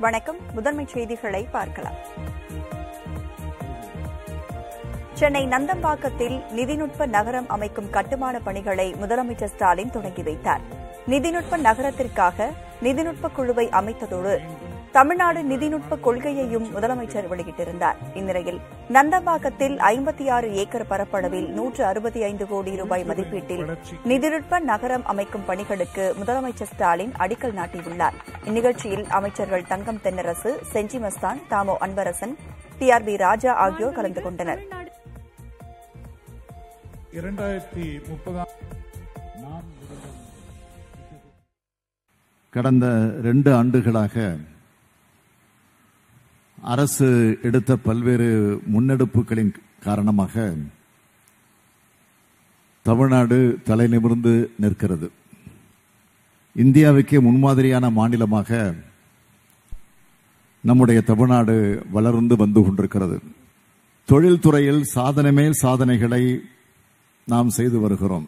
வணக்கம் முதன்மை செய்திகளை பார்க்கலாம் சென்னை நந்தம்பாக்கத்தில் நிதிநுட்ப நகரம் அமைக்கும் கட்டுமான பணிகளை முதலமைச்சர் ஸ்டாலின் தொடங்கி வைத்தார் நிதிநுட்ப நகரத்திற்காக நிதிநுட்ப குழுவை அமைத்ததோடு தமிழ்நாடு நிதிநுட்ப கொள்கையையும் முதலமைச்சர் வெளியிட்டிருந்தார் இந்நிலையில் நந்தம்பாக்கத்தில் ஐம்பத்தி ஆறு ஏக்கர் பரப்பளவில் நூற்று அறுபத்தி ஐந்து கோடி ரூபாய் மதிப்பீட்டில் நிதிநுட்ப நகரம் அமைக்கும் பணிகளுக்கு முதலமைச்சர் ஸ்டாலின் அடிக்கல் நாட்டியுள்ளார் இந்நிகழ்ச்சியில் அமைச்சர்கள் Thangam Thennarasu Gingee Masthan Thamo Anbarasan T R B Raja ஆகியோர் கலந்து கொண்டனர் இரண்டாயிரத்தி முப்பதாம் கடந்த ரெண்டு ஆண்டுகளாக அரசு எடுத்த பல்வேறு முன்னெடுப்புகளின் காரணமாக தமிழ்நாடு தலைநிமிர்ந்து நிற்கிறது இந்தியாவுக்கே முன்மாதிரியான மாநிலமாக நம்முடைய தமிழ்நாடு வளர்ந்து வந்து கொண்டிருக்கிறது தொழில்துறையில் சாதனை மேல் சாதனைகளை நாம் செய்து வருகிறோம்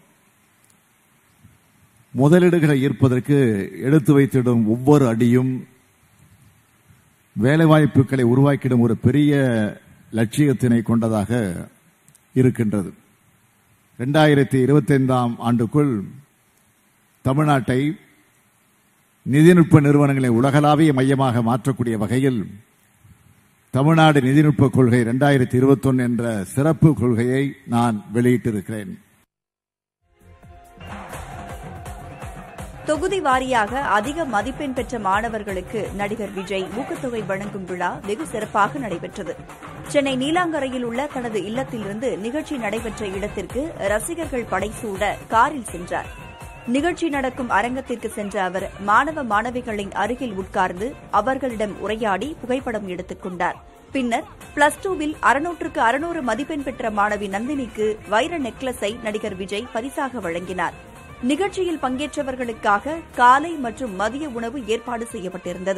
முதலீடுகளை ஈர்ப்பதற்கு எடுத்து வைத்திடும் ஒவ்வொரு அடியும் வேலைவாய்ப்புகளை உருவாக்கிடும் ஒரு பெரிய லட்சியத்தினை கொண்டதாக இருக்கின்றது இரண்டாயிரத்தி இருபத்தைந்தாம் ஆண்டுக்குள் தமிழ்நாட்டை நிதிநுட்ப நிறுவனங்களை உலகளாவிய மையமாக மாற்றக்கூடிய வகையில் தமிழ்நாடு நிதிநுட்ப கொள்கை இரண்டாயிரத்தி இருபத்தொன்னு என்ற சிறப்பு கொள்கையை நான் வெளியிட்டிருக்கிறேன் தொகுதி வாரியாக அதிக மதிப்பெண் பெற்ற மாணவர்களுக்கு நடிகர் விஜய் ஊக்கத்தொகை வழங்கும் விழா வெகு சிறப்பாக நடைபெற்றது சென்னை நீலாங்கரையில் உள்ள தனது இல்லத்திலிருந்து நிகழ்ச்சி நடைபெற்ற இடத்திற்கு ரசிகர்கள் படைசூட காரில் சென்றார் நிகழ்ச்சி நடக்கும் அரங்கத்திற்கு சென்ற அவர் மாணவ மாணவிகளின் அருகில் உட்கார்ந்து அவர்களிடம் உரையாடி புகைப்படம் எடுத்துக் கொண்டார் பின்னர் பிளஸ் டூவில் அறுநூற்றுக்கு அறுநூறு மதிப்பெண் பெற்ற மாணவி நந்தினிக்கு வைர நெக்லஸை நடிகர் விஜய் பரிசாக வழங்கினார் நிகழ்ச்சியில் பங்கேற்றவர்களுக்காக காலை மற்றும் மதிய உணவு ஏற்பாடு செய்யப்பட்டிருந்தது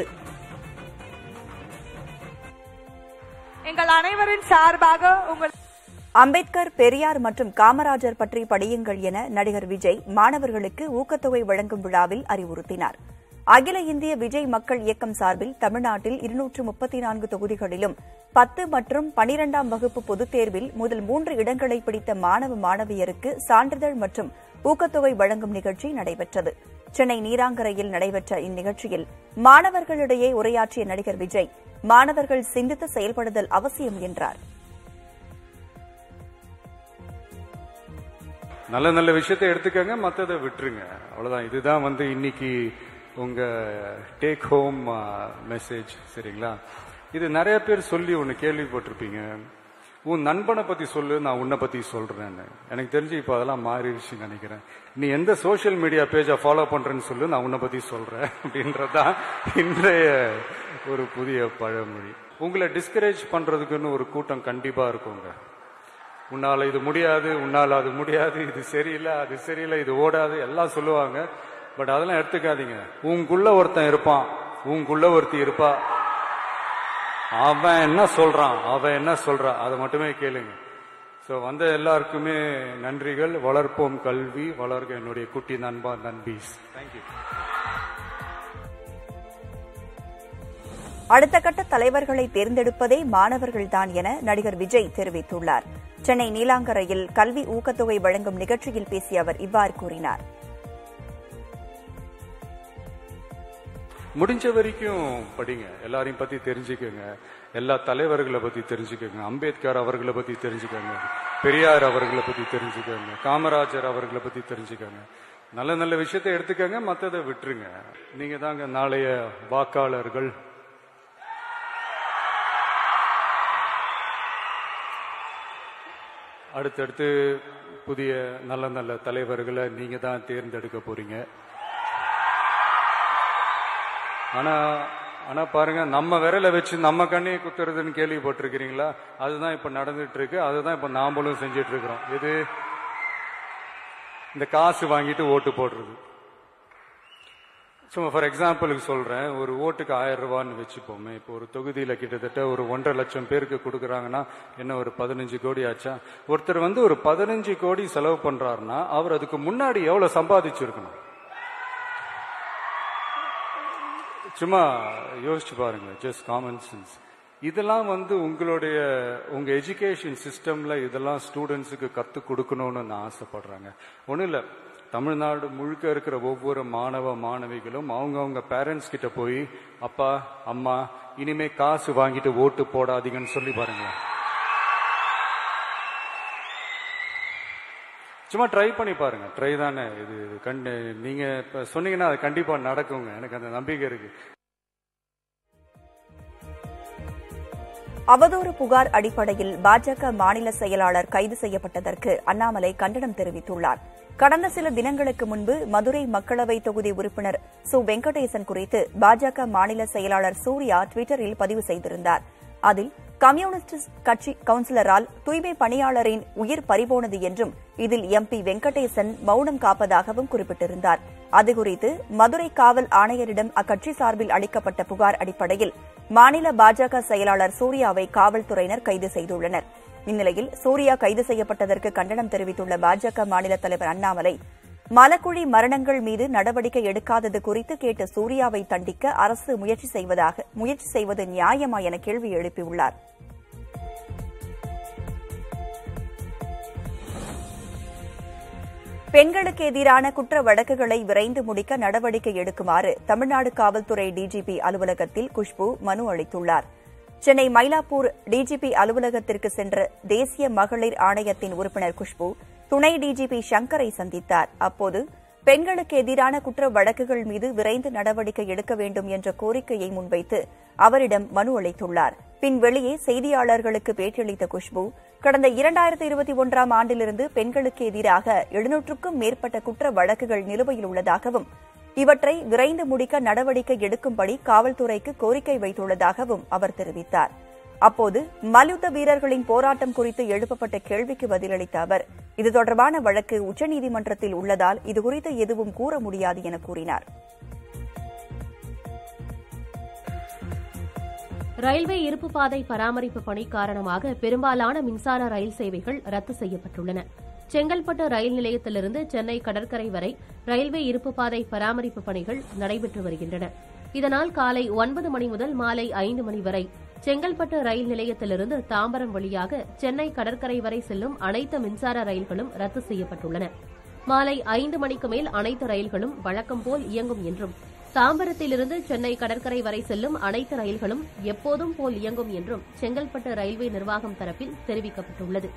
எங்கள் அனைவரின் சார்பாக உங்கள் அம்பேத்கர் பெரியார் மற்றும் காமராஜர் பற்றி படியுங்கள் என நடிகர் விஜய் மாணவர்களுக்கு ஊக்கத்தொகை வழங்கும் விழாவில் அறிவுறுத்தினார் அகில இந்திய விஜய் மக்கள் இயக்கம் சார்பில் தமிழ்நாட்டில் இருநூற்று முப்பத்தி நான்கு தொகுதிகளிலும் பத்து மற்றும் பனிரெண்டாம் வகுப்பு பொதுத் தேர்வில் முதல் மூன்று இடங்களை பிடித்த மாணவ மாணவியருக்கு சான்றிதழ் மற்றும் ஊக்கத்தொகை வழங்கும் நிகழ்ச்சி நடைபெற்றது சென்னை நீராங்கரையில் நடைபெற்ற இந்நிகழ்ச்சியில் மாணவர்களிடையே உரையாற்றிய நடிகர் விஜய் மாணவர்கள் சிந்தித்து செயல்படுதல் அவசியம் என்றார் நல்ல நல்ல விஷயத்தை எடுத்துக்கங்க மற்றதை விட்டுருங்க அவ்வளவுதான் இதுதான் வந்து இன்னைக்கு உங்க டேக் ஹோம் மெசேஜ் சரிங்களா இது நிறைய பேர் சொல்லி ஒன்று கேள்விப்பட்டிருப்பீங்க உன் நண்பனை பத்தி சொல்லு நான் உன்னை பத்தி சொல்றேன்னு எனக்கு தெரிஞ்சு இப்போ அதெல்லாம் மாறிடுச்சுன்னு நினைக்கிறேன் நீ எந்த சோஷியல் மீடியா பேஜை ஃபாலோ பண்றேன்னு சொல்லு நான் உன்னை பத்தி சொல்றேன் அப்படின்றதுதான் இன்றைய ஒரு புதிய பழமொழி உங்களை டிஸ்கரேஜ் பண்றதுக்குன்னு ஒரு கூட்டம் கண்டிப்பா இருக்குங்க உன்னால இது முடியாது உன்னால அது முடியாது இது சரியில்லை அது சரியில்லை இது ஓடாது எல்லாம் சொல்லுவாங்க பட் அதெல்லாம் எடுத்துக்காதீங்க உங்களுக்குள்ள ஒருத்தன் இருப்பான் உங்களுக்குள்ள ஒருத்தி இருப்பா அவன் என்ன சொல்றான் அவன் என்ன சொல்றான் அதை மட்டுமே கேளுங்க ஸோ வந்த எல்லாருக்குமே நன்றிகள் வளர்ப்போம் கல்வி வளர்க என்னுடைய குட்டி நண்பா நண்பீஸ் தேங்க்யூ அடுத்த கட்ட தலைவர்களை தேர்ந்தெடுப்பதே மாணவர்கள்தான் என நடிகர் விஜய் தெரிவித்துள்ளார் சென்னை நீலாங்கரையில் கல்வி ஊக்கத்தொகை வழங்கும் நிகழ்ச்சியில் பேசிய அவர் இவ்வாறு கூறினார் முடிஞ்ச வரைக்கும் படிங்க எல்லாரையும் பத்தி தெரிஞ்சுக்கோங்க எல்லா தலைவர்களை பத்தி தெரிஞ்சுக்கோங்க அம்பேத்கர் அவர்களை பத்தி தெரிஞ்சுக்கோங்க பெரியார் அவர்களை பத்தி தெரிஞ்சுக்கோங்க காமராஜர் அவர்களை பத்தி தெரிஞ்சுக்கோங்க நல்ல நல்ல விஷயத்தை எடுத்துக்கோங்க மற்றதை விட்டுருங்க நீங்க தாங்க நாளைய வாக்காளர்கள் அடுத்தடுத்து புதிய நல்ல நல்ல தலைவர்களை நீங்க தான் தேர்ந்தெடுக்க போறீங்க ஆனா ஆனா பாருங்க நம்ம விரலை வச்சு நம்ம கண்ணையை குத்துறதுன்னு கேள்விப்பட்டிருக்கிறீங்களா அதுதான் இப்ப நடந்துட்டு இருக்கு அதுதான் இப்ப நாமளும் செஞ்சிட்டு இருக்கிறோம் இது இந்த காசு வாங்கிட்டு ஓட்டு போடுறது சும்மா ஃபார் எக்ஸாம்பிளுக்கு சொல்றேன் ஒரு ஓட்டுக்கு ஆயிரம் ரூபான்னு வச்சுப்போமே இப்போ ஒரு தொகுதியில கிட்டத்தட்ட ஒரு ஒன்றரை லட்சம் பேருக்கு கொடுக்குறாங்கன்னா என்ன ஒரு பதினஞ்சு கோடி ஆச்சா ஒருத்தர் வந்து ஒரு பதினஞ்சு கோடி செலவு பண்றாருன்னா அவர் அதுக்கு முன்னாடி எவ்வளவு சம்பாதிச்சிருக்கணும் சும்மா யோசிச்சு பாருங்க ஜஸ்ட் காமன் சென்ஸ் இதெல்லாம் வந்து உங்களுடைய உங்க எஜுகேஷன் சிஸ்டம்ல இதெல்லாம் ஸ்டூடெண்ட்ஸுக்கு கத்து கொடுக்கணும்னு நான் ஆசைப்படுறாங்க ஒன்றும் இல்லை தமிழ்நாடு முழுக்க இருக்கிற ஒவ்வொரு மாணவ மாணவிகளும் அவங்கவங்க பேரண்ட்ஸ் கிட்ட போய் அப்பா அம்மா இனிமே காசு வாங்கிட்டு ஓட்டு போடாதீங்கன்னு சொல்லி பாருங்களேன் சும்மா ட்ரை பண்ணி பாருங்க ட்ரை தானே இது இது கண்டு நீங்க இப்ப சொன்னீங்கன்னா அது கண்டிப்பா நடக்குங்க எனக்கு அந்த நம்பிக்கை இருக்கு அவதூறு புகார் அடிப்படையில் பாஜக மாநில செயலாளர் கைது செய்யப்பட்டதற்கு அண்ணாமலை கண்டனம் தெரிவித்துள்ளார் கடந்த சில தினங்களுக்கு முன்பு மதுரை மக்களவை தொகுதி உறுப்பினர் சு வெங்கடேசன் குறித்து பாஜக மாநில செயலாளர் சூர்யா டுவிட்டரில் பதிவு செய்திருந்தார் அதில் கம்யூனிஸ்ட் கட்சி கவுன்சிலரால் தூய்மை பணியாளரின் உயிர் பறிபோனது என்றும் இதில் எம்பி வெங்கடேசன் மௌனம் காப்பதாகவும் குறிப்பிட்டிருந்தார் அது குறித்து மதுரை காவல் ஆணையரிடம் அக்கட்சி சார்பில் அளிக்கப்பட்ட புகார் அடிப்படையில் மாநில பாஜக செயலாளர் சூர்யாவை காவல்துறையினர் கைது செய்துள்ளனர் இந்நிலையில் சூர்யா கைது செய்யப்பட்டதற்கு கண்டனம் தெரிவித்துள்ள பாஜக மாநில தலைவர் அண்ணாமலை மலக்குழி மரணங்கள் மீது நடவடிக்கை எடுக்காதது குறித்து கேட்டு சூர்யாவை தண்டிக்க அரசு முயற்சி செய்வதாக முயற்சி செய்வது நியாயமா என கேள்வி எழுப்பியுள்ளார் பெண்களுக்கு எதிரான குற்ற வழக்குகளை விரைந்து முடிக்க நடவடிக்கை எடுக்குமாறு தமிழ்நாடு காவல்துறை டிஜிபி அலுவலகத்தில் குஷ்பு மனு அளித்துள்ளார் சென்னை மயிலாப்பூர் டிஜிபி அலுவலகத்திற்கு சென்ற தேசிய மகளிர் ஆணையத்தின் உறுப்பினர் குஷ்பு துணை டிஜிபி சங்கரை சந்தித்தார் அப்போது பெண்களுக்கு எதிரான குற்ற வழக்குகள் மீது விரைந்து நடவடிக்கை எடுக்க வேண்டும் என்ற கோரிக்கையை முன்வைத்து அவரிடம் மனு அளித்துள்ளார் பின் வெளியே செய்தியாளர்களுக்கு பேட்டியளித்த குஷ்பு கடந்த இரண்டாயிரத்தி இருபத்தி ஒன்றாம் ஆண்டிலிருந்து பெண்களுக்கு எதிராக எழுநூற்றுக்கும் மேற்பட்ட குற்ற வழக்குகள் நிலுவையில் உள்ளதாகவும் இவற்றை விரைந்து முடிக்க நடவடிக்கை எடுக்கும்படி காவல்துறைக்கு கோரிக்கை வைத்துள்ளதாகவும் அவர் தெரிவித்தார் அப்போது மல்யுத்த வீரர்களின் போராட்டம் குறித்து எழுப்பப்பட்ட கேள்விக்கு பதிலளித்த அவர் இது தொடர்பான வழக்கு உச்சநீதிமன்றத்தில் உள்ளதால் இதுகுறித்து எதுவும் கூற முடியாது என கூறினார் ரயில்வே இருப்பு பாதை பராமரிப்பு பணி காரணமாக பெரும்பாலான மின்சார ரயில் சேவைகள் ரத்து செய்யப்பட்டுள்ளன செங்கல்பட்டு ரயில் நிலையத்திலிருந்து சென்னை கடற்கரை வரை ரயில்வே இருப்பு பாதை பராமரிப்பு பணிகள் நடைபெற்று வருகின்றன இதனால் காலை ஒன்பது மணி முதல் மாலை ஐந்து மணி வரை செங்கல்பட்டு ரயில் நிலையத்திலிருந்து தாம்பரம் வழியாக சென்னை கடற்கரை வரை செல்லும் அனைத்து மின்சார ரயில்களும் ரத்து செய்யப்பட்டுள்ளன மாலை ஐந்து மணிக்கு மேல் அனைத்து ரயில்களும் வழக்கம் போல் இயங்கும் என்றும் தாம்பரத்திலிருந்து சென்னை கடற்கரை வரை செல்லும் அனைத்து ரயில்களும் எப்போதும் போல் இயங்கும் என்றும் செங்கல்பட்டு ரயில்வே நிர்வாகம் தரப்பில் தெரிவிக்கப்பட்டுள்ளது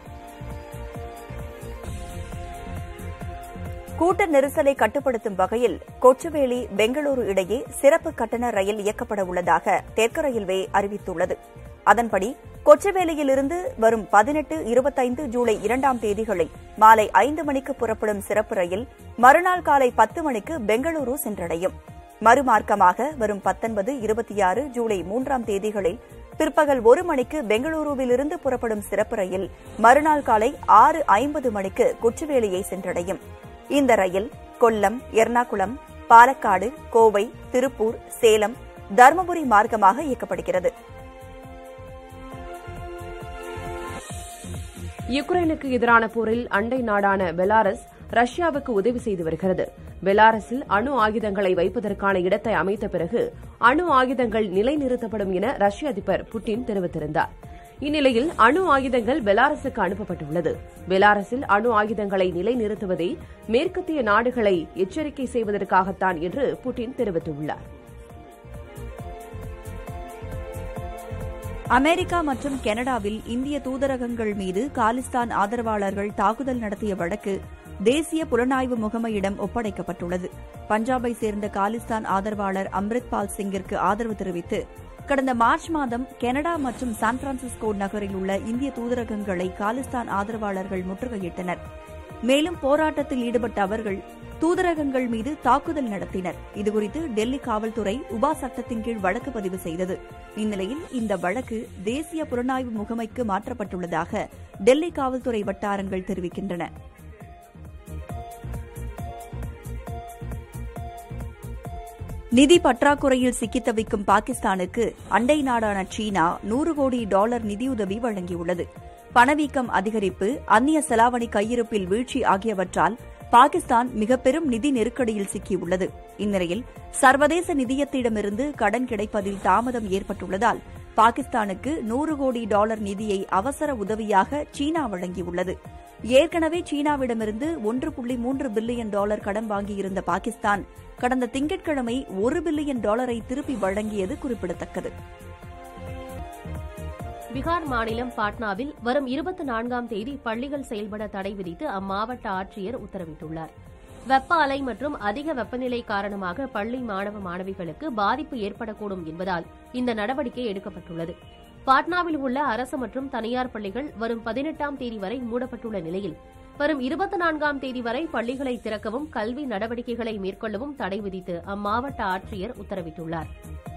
கூட்ட நெரிசலை கட்டுப்படுத்தும் வகையில் கொச்சுவேலி பெங்களூரு இடையே சிறப்பு கட்டண ரயில் இயக்கப்பட உள்ளதாக தெற்கு ரயில்வே அறிவித்துள்ளது அதன்படி கொச்சுவேலியிலிருந்து வரும் பதினெட்டு இருபத்தைந்து ஜூலை இரண்டாம் தேதிகளில் மாலை ஐந்து மணிக்கு புறப்படும் சிறப்பு ரயில் மறுநாள் காலை பத்து மணிக்கு பெங்களூரு சென்றடையும் மறுமார்க்கமாக வரும் பத்தொன்பது இருபத்தி ஆறு ஜூலை மூன்றாம் தேதிகளில் பிற்பகல் ஒரு மணிக்கு பெங்களூருவிலிருந்து புறப்படும் சிறப்பு ரயில் மறுநாள் காலை ஆறு ஐம்பது மணிக்கு கொச்சுவேலியை சென்றடையும் இந்த ரயில் கொல்லம் எர்ணாகுளம் பாலக்காடு கோவை திருப்பூர் சேலம் தருமபுரி மார்க்கமாக இயக்கப்படுகிறது யுக்ரைனுக்கு எதிரான போரில் அண்டை நாடான பெலாரஸ் ரஷ்யாவுக்கு உதவி செய்து வருகிறது பெலாரஸில் அணு ஆயுதங்களை வைப்பதற்கான இடத்தை அமைத்த பிறகு அணு ஆயுதங்கள் நிலைநிறுத்தப்படும் என ரஷ்ய அதிபர் புட்டின் தெரிவித்திருந்தார் இந்நிலையில் அணு ஆயுதங்கள் பெலாரஸுக்கு அனுப்பப்பட்டுள்ளது பெலாரஸில் அணு ஆயுதங்களை நிலைநிறுத்துவதே மேற்கத்திய நாடுகளை எச்சரிக்கை செய்வதற்காகத்தான் என்று புட்டின் தெரிவித்துள்ளார் அமெரிக்கா மற்றும் கனடாவில் இந்திய தூதரகங்கள் மீது காலிஸ்தான் ஆதரவாளர்கள் தாக்குதல் நடத்திய வழக்கு தேசிய புலனாய்வு முகமையிடம் ஒப்படைக்கப்பட்டுள்ளது பஞ்சாபை சேர்ந்த காலிஸ்தான் ஆதரவாளர் அம்ரித்பால் சிங்கிற்கு ஆதரவு தெரிவித்து கடந்த மார்ச் மாதம் கனடா மற்றும் சான் பிரான்சிஸ்கோ நகரில் உள்ள இந்திய தூதரகங்களை காலிஸ்தான் ஆதரவாளர்கள் முற்றுகையிட்டனர் மேலும் போராட்டத்தில் ஈடுபட்ட அவர்கள் தூதரகங்கள் மீது தாக்குதல் நடத்தினர் இதுகுறித்து டெல்லி காவல்துறை உபா சட்டத்தின் கீழ் வழக்கு பதிவு செய்தது இந்நிலையில் இந்த வழக்கு தேசிய புலனாய்வு முகமைக்கு மாற்றப்பட்டுள்ளதாக டெல்லி காவல்துறை வட்டாரங்கள் தெரிவிக்கின்றன நிதி பற்றாக்குறையில் சிக்கித் தவிக்கும் பாகிஸ்தானுக்கு அண்டை நாடான சீனா நூறு கோடி டாலர் நிதியுதவி வழங்கியுள்ளது பணவீக்கம் அதிகரிப்பு அந்நிய செலாவணி கையிருப்பில் வீழ்ச்சி ஆகியவற்றால் பாகிஸ்தான் மிக பெரும் நிதி நெருக்கடியில் சிக்கியுள்ளது இந்நிலையில் சர்வதேச நிதியத்திடமிருந்து கடன் கிடைப்பதில் தாமதம் ஏற்பட்டுள்ளதால் பாகிஸ்தானுக்கு நூறு கோடி டாலர் நிதியை அவசர உதவியாக சீனா வழங்கியுள்ளது ஏற்கனவே சீனாவிடமிருந்து ஒன்று புள்ளி மூன்று பில்லியன் டாலர் கடன் வாங்கியிருந்த பாகிஸ்தான் கடந்த திங்கட்கிழமை ஒரு பில்லியன் டாலரை திருப்பி வழங்கியது குறிப்பிடத்தக்கது பீகார் மாநிலம் பாட்னாவில் வரும் இருபத்தி நான்காம் தேதி பள்ளிகள் செயல்பட தடை விதித்து அம்மாவட்ட ஆட்சியர் உத்தரவிட்டுள்ளார் வெப்ப அலை மற்றும் அதிக வெப்பநிலை காரணமாக பள்ளி மாணவ மாணவிகளுக்கு பாதிப்பு ஏற்படக்கூடும் என்பதால் இந்த நடவடிக்கை எடுக்கப்பட்டுள்ளது பாட்னாவில் உள்ள அரசு மற்றும் தனியார் பள்ளிகள் வரும் பதினெட்டாம் தேதி வரை மூடப்பட்டுள்ள நிலையில் வரும் இருபத்தி நான்காம் தேதி வரை பள்ளிகளை திறக்கவும் கல்வி நடவடிக்கைகளை மேற்கொள்ளவும் தடை விதித்து அம்மாவட்ட ஆட்சியர் உத்தரவிட்டுள்ளார்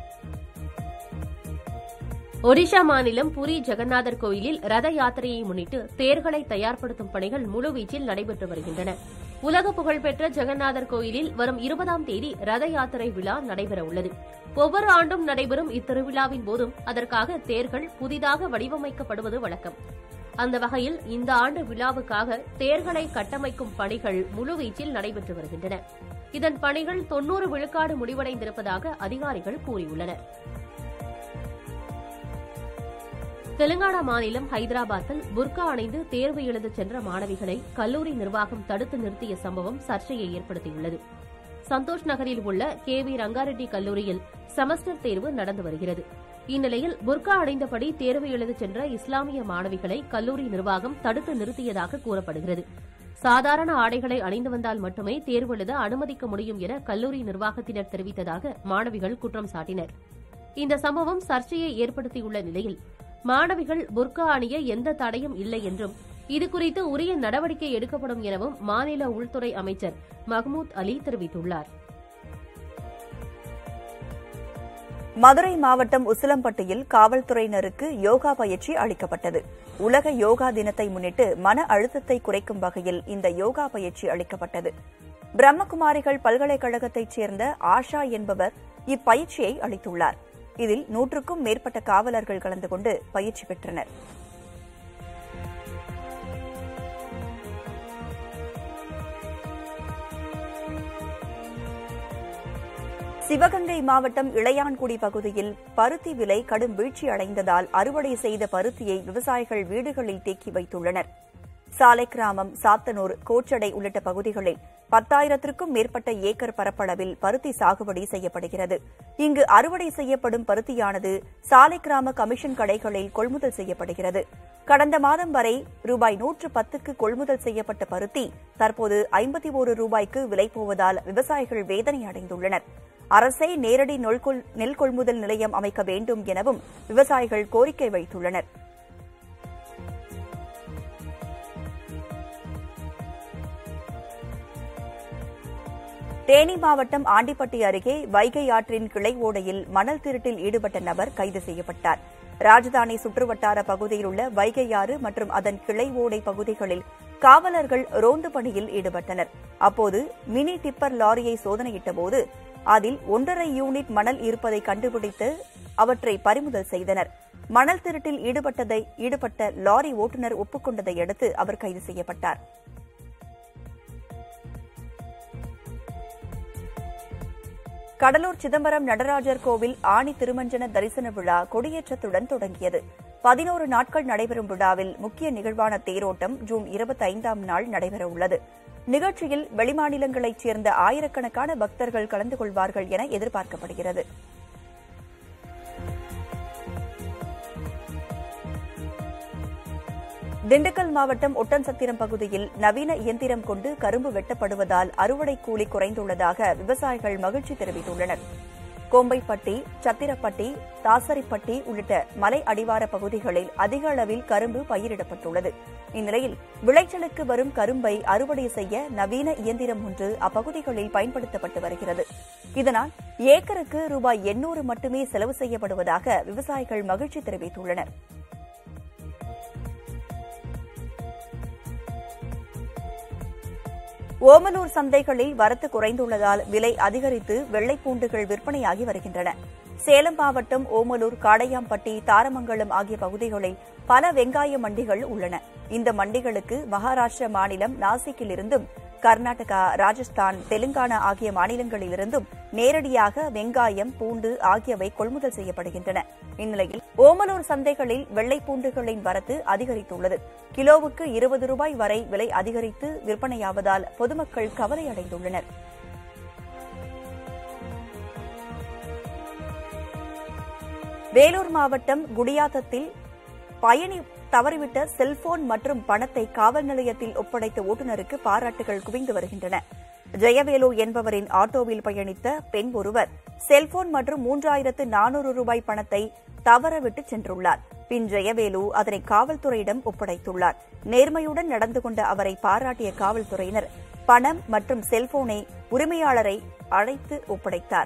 ஒடிஷா மாநிலம் புரி ஜெகநாதர் கோயிலில் ரத யாத்திரையை முன்னிட்டு தேர்களை தயார்படுத்தும் பணிகள் முழுவீச்சில் நடைபெற்று வருகின்றன உலக புகழ்பெற்ற ஜெகநாதர் கோயிலில் வரும் இருபதாம் தேதி ரத யாத்திரை விழா நடைபெறவுள்ளது ஒவ்வொரு ஆண்டும் நடைபெறும் இத்திருவிழாவின் போதும் அதற்காக தேர்கள் புதிதாக வடிவமைக்கப்படுவது வழக்கம் அந்த வகையில் இந்த ஆண்டு விழாவுக்காக தேர்களை கட்டமைக்கும் பணிகள் முழுவீச்சில் நடைபெற்று வருகின்றன இதன் பணிகள் தொன்னூறு விழுக்காடு முடிவடைந்திருப்பதாக அதிகாரிகள் கூறியுள்ளனர் தெலுங்கானா மாநிலம் ஹைதராபாத்தில் புர்கா அணிந்து தேர்வு எழுதச் சென்ற மாணவிகளை கல்லூரி நிர்வாகம் தடுத்து நிறுத்திய சம்பவம் சர்ச்சையை ஏற்படுத்தியுள்ளது சந்தோஷ் நகரில் உள்ள கே வி ரங்காரெட்டி கல்லூரியில் செமஸ்டர் தேர்வு நடந்து வருகிறது இந்நிலையில் புர்கா அணிந்தபடி தேர்வு எழுதச் சென்ற இஸ்லாமிய மாணவிகளை கல்லூரி நிர்வாகம் தடுத்து நிறுத்தியதாக கூறப்படுகிறது சாதாரண ஆடைகளை அணிந்து வந்தால் மட்டுமே தேர்வு எழுத அனுமதிக்க முடியும் என கல்லூரி நிர்வாகத்தினர் தெரிவித்ததாக மாணவிகள் குற்றம் சாட்டினர் இந்த சம்பவம் சர்ச்சையை ஏற்படுத்தியுள்ள நிலையில் மாணவிகள் புர்கா அணிய எந்த தடையும் இல்லை என்றும் இதுகுறித்து உரிய நடவடிக்கை எடுக்கப்படும் எனவும் மாநில உள்துறை அமைச்சர் மஹ்மூத் அலி தெரிவித்துள்ளார் மதுரை மாவட்டம் உசிலம்பட்டியில் காவல்துறையினருக்கு யோகா பயிற்சி அளிக்கப்பட்டது உலக யோகா தினத்தை முன்னிட்டு மன அழுத்தத்தை குறைக்கும் வகையில் இந்த யோகா பயிற்சி அளிக்கப்பட்டது பிரம்மகுமாரிகள் பல்கலைக்கழகத்தைச் சேர்ந்த ஆஷா என்பவர் இப்பயிற்சியை அளித்துள்ளார் இதில் நூற்றுக்கும் மேற்பட்ட காவலர்கள் கலந்து கொண்டு பயிற்சி பெற்றனர் சிவகங்கை மாவட்டம் இளையான்குடி பகுதியில் பருத்தி விலை கடும் வீழ்ச்சி அடைந்ததால் அறுவடை செய்த பருத்தியை விவசாயிகள் வீடுகளில் தேக்கி வைத்துள்ளனர் சாலை கிராமம் சாத்தனூர் கோச்சடை உள்ளிட்ட பகுதிகளில் பத்தாயிரத்திற்கும் மேற்பட்ட ஏக்கர் பரப்பளவில் பருத்தி சாகுபடி செய்யப்படுகிறது இங்கு அறுவடை செய்யப்படும் பருத்தியானது சாலை கிராம கமிஷன் கடைகளில் கொள்முதல் செய்யப்படுகிறது கடந்த மாதம் வரை ரூபாய் நூற்று பத்துக்கு கொள்முதல் செய்யப்பட்ட பருத்தி தற்போது ஐம்பத்தி ஒரு ரூபாய்க்கு விலை போவதால் விவசாயிகள் வேதனை அடைந்துள்ளனர் அரசே நேரடி நெல் கொள்முதல் நிலையம் அமைக்க வேண்டும் எனவும் விவசாயிகள் கோரிக்கை வைத்துள்ளனர் தேனி மாவட்டம் ஆண்டிப்பட்டி அருகே வைகை ஆற்றின் கிளை ஓடையில் மணல் திருட்டில் ஈடுபட்ட நபர் கைது செய்யப்பட்டார் ராஜதானி சுற்றுவட்டார பகுதியில் உள்ள வைகை ஆறு மற்றும் அதன் கிளை ஓடை பகுதிகளில் காவலர்கள் ரோந்து பணியில் ஈடுபட்டனர் அப்போது மினி டிப்பர் லாரியை சோதனையிட்டபோது அதில் ஒன்றரை யூனிட் மணல் இருப்பதை கண்டுபிடித்து அவற்றை பறிமுதல் செய்தனர் மணல் திருட்டில் ஈடுபட்டதை ஈடுபட்ட லாரி ஓட்டுநர் ஒப்புக்கொண்டதை அடுத்து அவர் கைது செய்யப்பட்டார் கடலூர் சிதம்பரம் நடராஜர் கோவில் ஆணி திருமஞ்சன தரிசன விழா கொடியேற்றத்துடன் தொடங்கியது பதினோரு நாட்கள் நடைபெறும் விழாவில் முக்கிய நிகழ்வான தேரோட்டம் ஜூன் இருபத்தி ஐந்தாம் நாள் நடைபெறவுள்ளது நிகழ்ச்சியில் வெளிமாநிலங்களைச் சேர்ந்த ஆயிரக்கணக்கான பக்தர்கள் கலந்து கொள்வார்கள் என எதிர்பார்க்கப்படுகிறது திண்டுக்கல் மாவட்டம் ஒட்டன்சத்திரம் பகுதியில் நவீன இயந்திரம் கொண்டு கரும்பு வெட்டப்படுவதால் அறுவடை கூலி குறைந்துள்ளதாக விவசாயிகள் மகிழ்ச்சி தெரிவித்துள்ளனர் கோம்பைப்பட்டி சத்திரப்பட்டி தாசரிப்பட்டி உள்ளிட்ட மலை அடிவார பகுதிகளில் அதிக அளவில் கரும்பு பயிரிடப்பட்டுள்ளது இந்நிலையில் விளைச்சலுக்கு வரும் கரும்பை அறுவடை செய்ய நவீன இயந்திரம் ஒன்று அப்பகுதிகளில் பயன்படுத்தப்பட்டு வருகிறது இதனால் ஏக்கருக்கு ரூபாய் எண்ணூறு மட்டுமே செலவு செய்யப்படுவதாக விவசாயிகள் மகிழ்ச்சி தெரிவித்துள்ளனா் ஓமலூர் சந்தைகளில் வரத்து குறைந்துள்ளதால் விலை அதிகரித்து வெள்ளைப்பூண்டுகள் விற்பனையாகி வருகின்றன சேலம் மாவட்டம் ஓமலூர் காடையாம்பட்டி தாரமங்கலம் ஆகிய பகுதிகளில் பல வெங்காய மண்டிகள் உள்ளன இந்த மண்டிகளுக்கு மகாராஷ்டிர மாநிலம் நாசிக்கில் இருந்தும் கர்நாடகா ராஜஸ்தான் தெலுங்கானா ஆகிய மாநிலங்களிலிருந்தும் நேரடியாக வெங்காயம் பூண்டு ஆகியவை கொள்முதல் செய்யப்படுகின்றன இந்நிலையில் ஓமலூர் சந்தைகளில் வெள்ளை பூண்டுகளின் வரத்து அதிகரித்துள்ளது கிலோவுக்கு இருபது ரூபாய் வரை விலை அதிகரித்து விற்பனையாவதால் பொதுமக்கள் கவலையடைந்துள்ளனர் வேலூர் மாவட்டம் குடியாத்தத்தில் பயணி தவறிவிட்ட செல்போன் மற்றும் பணத்தை காவல் நிலையத்தில் ஒப்படைத்த ஓட்டுநருக்கு பாராட்டுகள் குவிந்து வருகின்றன ஜெயவேலு என்பவரின் ஆட்டோவில் பயணித்த பெண் ஒருவர் செல்போன் மற்றும் மூன்றாயிரத்து நானூறு ரூபாய் பணத்தை தவறவிட்டு சென்றுள்ளார் பின் ஜெயவேலு அதனை காவல்துறையிடம் ஒப்படைத்துள்ளார் நேர்மையுடன் நடந்து கொண்ட அவரை பாராட்டிய காவல்துறையினர் பணம் மற்றும் செல்போனை உரிமையாளரை அழைத்து ஒப்படைத்தார்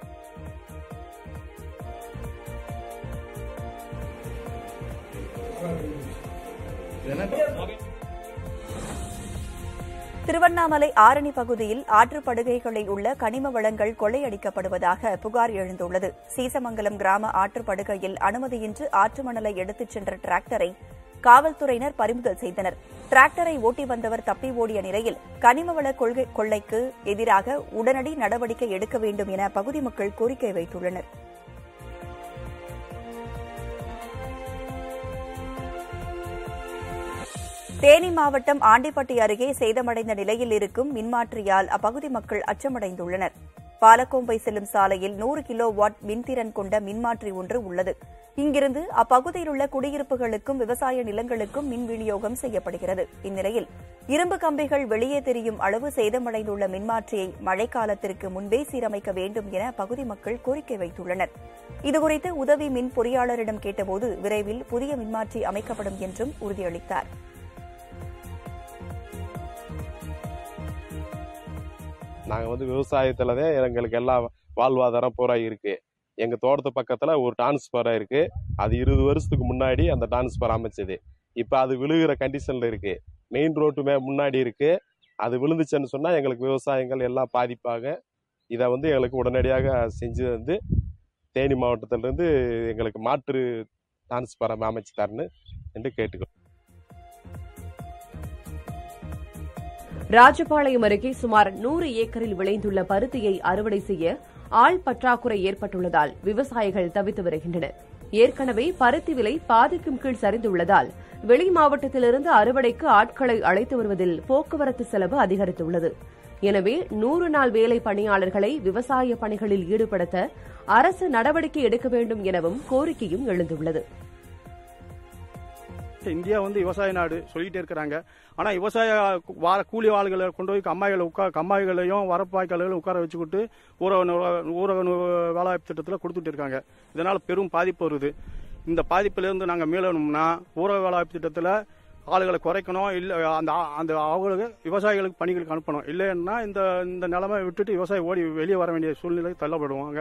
திருவண்ணாமலை ஆரணி பகுதியில் ஆற்றுப்படுகைகளில் உள்ள கனிம வளங்கள் கொள்ளையடிக்கப்படுவதாக புகார் எழுந்துள்ளது சீசமங்கலம் கிராம ஆற்றுப்படுகையில் அனுமதியின்றி ஆற்று மணலை எடுத்துச் சென்ற டிராக்டரை காவல்துறையினர் பறிமுதல் செய்தனர் டிராக்டரை ஓட்டி வந்தவர் தப்பி ஓடிய நிலையில் கனிமவள கொள்கை கொள்ளைக்கு எதிராக உடனடி நடவடிக்கை எடுக்க வேண்டும் என பகுதி மக்கள் கோரிக்கை வைத்துள்ளனர் தேனி மாவட்டம் ஆண்டிப்பட்டி அருகே சேதமடைந்த நிலையில் இருக்கும் மின்மாற்றியால் அப்பகுதி மக்கள் அச்சமடைந்துள்ளனர் பாலக்கோம்பை செல்லும் சாலையில் நூறு கிலோ வாட் மின்திறன் கொண்ட மின்மாற்றி ஒன்று உள்ளது இங்கிருந்து அப்பகுதியில் உள்ள குடியிருப்புகளுக்கும் விவசாய நிலங்களுக்கும் மின் விநியோகம் செய்யப்படுகிறது இந்நிலையில் இரும்பு கம்பிகள் வெளியே தெரியும் அளவு சேதமடைந்துள்ள மின்மாற்றியை மழைக்காலத்திற்கு முன்பே சீரமைக்க வேண்டும் என பகுதி மக்கள் கோரிக்கை வைத்துள்ளனர் இதுகுறித்து உதவி மின் பொறியாளரிடம் கேட்டபோது விரைவில் புதிய மின்மாற்றி அமைக்கப்படும் என்றும் உறுதியளித்தார் நாங்கள் வந்து விவசாயத்தில் தான் எங்களுக்கு எல்லா வாழ்வாதாரம் பூரா இருக்கு எங்கள் தோட்டத்து பக்கத்தில் ஒரு டிரான்ஸ்ஃபர் இருக்கு அது இருபது வருஷத்துக்கு முன்னாடி அந்த டிரான்ஸ்ஃபர் அமைச்சது இப்போ அது விழுகிற கண்டிஷனில் இருக்கு மெயின் ரோட்டுமே முன்னாடி இருக்கு அது விழுந்துச்சுன்னு சொன்னால் எங்களுக்கு விவசாயங்கள் எல்லாம் பாதிப்பாக இதை வந்து எங்களுக்கு உடனடியாக செஞ்சு வந்து தேனி மாவட்டத்திலிருந்து எங்களுக்கு மாற்று டிரான்ஸ்ஃபர் அமைச்சு தரணும் என்று கேட்டுக்கிறோம் ராஜபாளையம் அருகே சுமார் நூறு ஏக்கரில் விளைந்துள்ள பருத்தியை அறுவடை செய்ய ஆள் பற்றாக்குறை ஏற்பட்டுள்ளதால் விவசாயிகள் தவித்து வருகின்றனர் ஏற்கனவே பருத்தி விலை பாதிக்கும் கீழ் சரிந்துள்ளதால் வெளி மாவட்டத்திலிருந்து அறுவடைக்கு ஆட்களை அழைத்து வருவதில் போக்குவரத்து செலவு அதிகரித்துள்ளது எனவே நூறு நாள் வேலை பணியாளர்களை விவசாய பணிகளில் ஈடுபடுத்த அரசு நடவடிக்கை எடுக்க வேண்டும் எனவும் கோரிக்கையும் எழுந்துள்ளது இந்தியா வந்து விவசாய நாடு சொல்லிட்டே இருக்கிறாங்க ஆனா விவசாய வார கூலி ஆளுகளை கொண்டு போய் கம்மாய்களை உட்கார கம்மாய்களையும் வரப்பாய்க்களையும் உட்கார வச்சுக்கிட்டு ஊரக நு- ஊரக நு- வேலைவாய்ப்பு திட்டத்தில் கொடுத்துட்டு இருக்காங்க இதனால பெரும் பாதிப்பு வருது இந்த பாதிப்பிலிருந்து நாங்கள் மீளணும்னா ஊரக வேலைவாய்ப்பு திட்டத்தில் ஆளுகளை குறைக்கணும் இல்லை அந்த ஆ- அந்த அவங்களுக்கு விவசாயிகளுக்கு பணிகளுக்கு அனுப்பணும் இல்லைன்னா இந்த இந்த நிலைமை விட்டுட்டு விவசாயி ஓடி வெளியே வர வேண்டிய சூழ்நிலை தள்ளப்படுவாங்க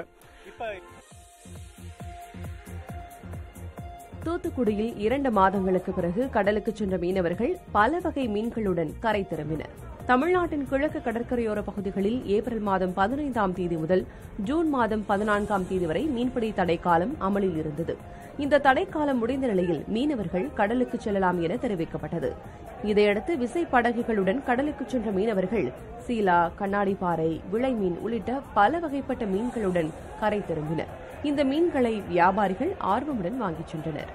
தூத்துக்குடியில் இரண்டு மாதங்களுக்கு பிறகு கடலுக்கு சென்ற மீனவர்கள் பல வகை மீன்களுடன் கரை திரும்பினர் தமிழ்நாட்டின் கிழக்கு கடற்கரையோர பகுதிகளில் ஏப்ரல் மாதம் பதினைந்தாம் தேதி முதல் ஜூன் மாதம் பதினான்காம் தேதி வரை மீன்பிடி தடைக்காலம் அமலில் இருந்தது இந்த தடைக்காலம் முடிந்த நிலையில் மீனவர்கள் கடலுக்கு செல்லலாம் என தெரிவிக்கப்பட்டது இதையடுத்து விசை படகுகளுடன் கடலுக்கு சென்ற மீனவர்கள் சீலா கண்ணாடிப்பாறை விளைமீன் உள்ளிட்ட பல வகைப்பட்ட மீன்களுடன் கரை திரும்பினர் இந்த மீன்களை வியாபாரிகள் ஆர்வமுடன் வாங்கிச் சென்றனர்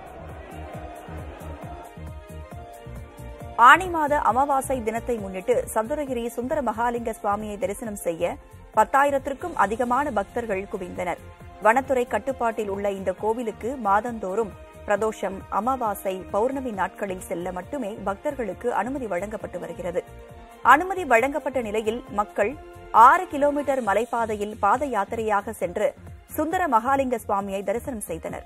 ஆனி மாத அமாவாசை தினத்தை முன்னிட்டு சதுரகிரி சுந்தர மகாலிங்க சுவாமியை தரிசனம் செய்ய பத்தாயிரத்திற்கும் அதிகமான பக்தர்கள் குவிந்தனர் வனத்துறை கட்டுப்பாட்டில் உள்ள இந்த கோவிலுக்கு மாதந்தோறும் பிரதோஷம் அமாவாசை பௌர்ணமி நாட்களில் செல்ல மட்டுமே பக்தர்களுக்கு அனுமதி வழங்கப்பட்டு வருகிறது அனுமதி வழங்கப்பட்ட நிலையில் மக்கள் ஆறு கிலோமீட்டர் மலைப்பாதையில் பாத யாத்திரையாக சென்று சுந்தர மகாலிங்க சுவாமியை தரிசனம் செய்தனர்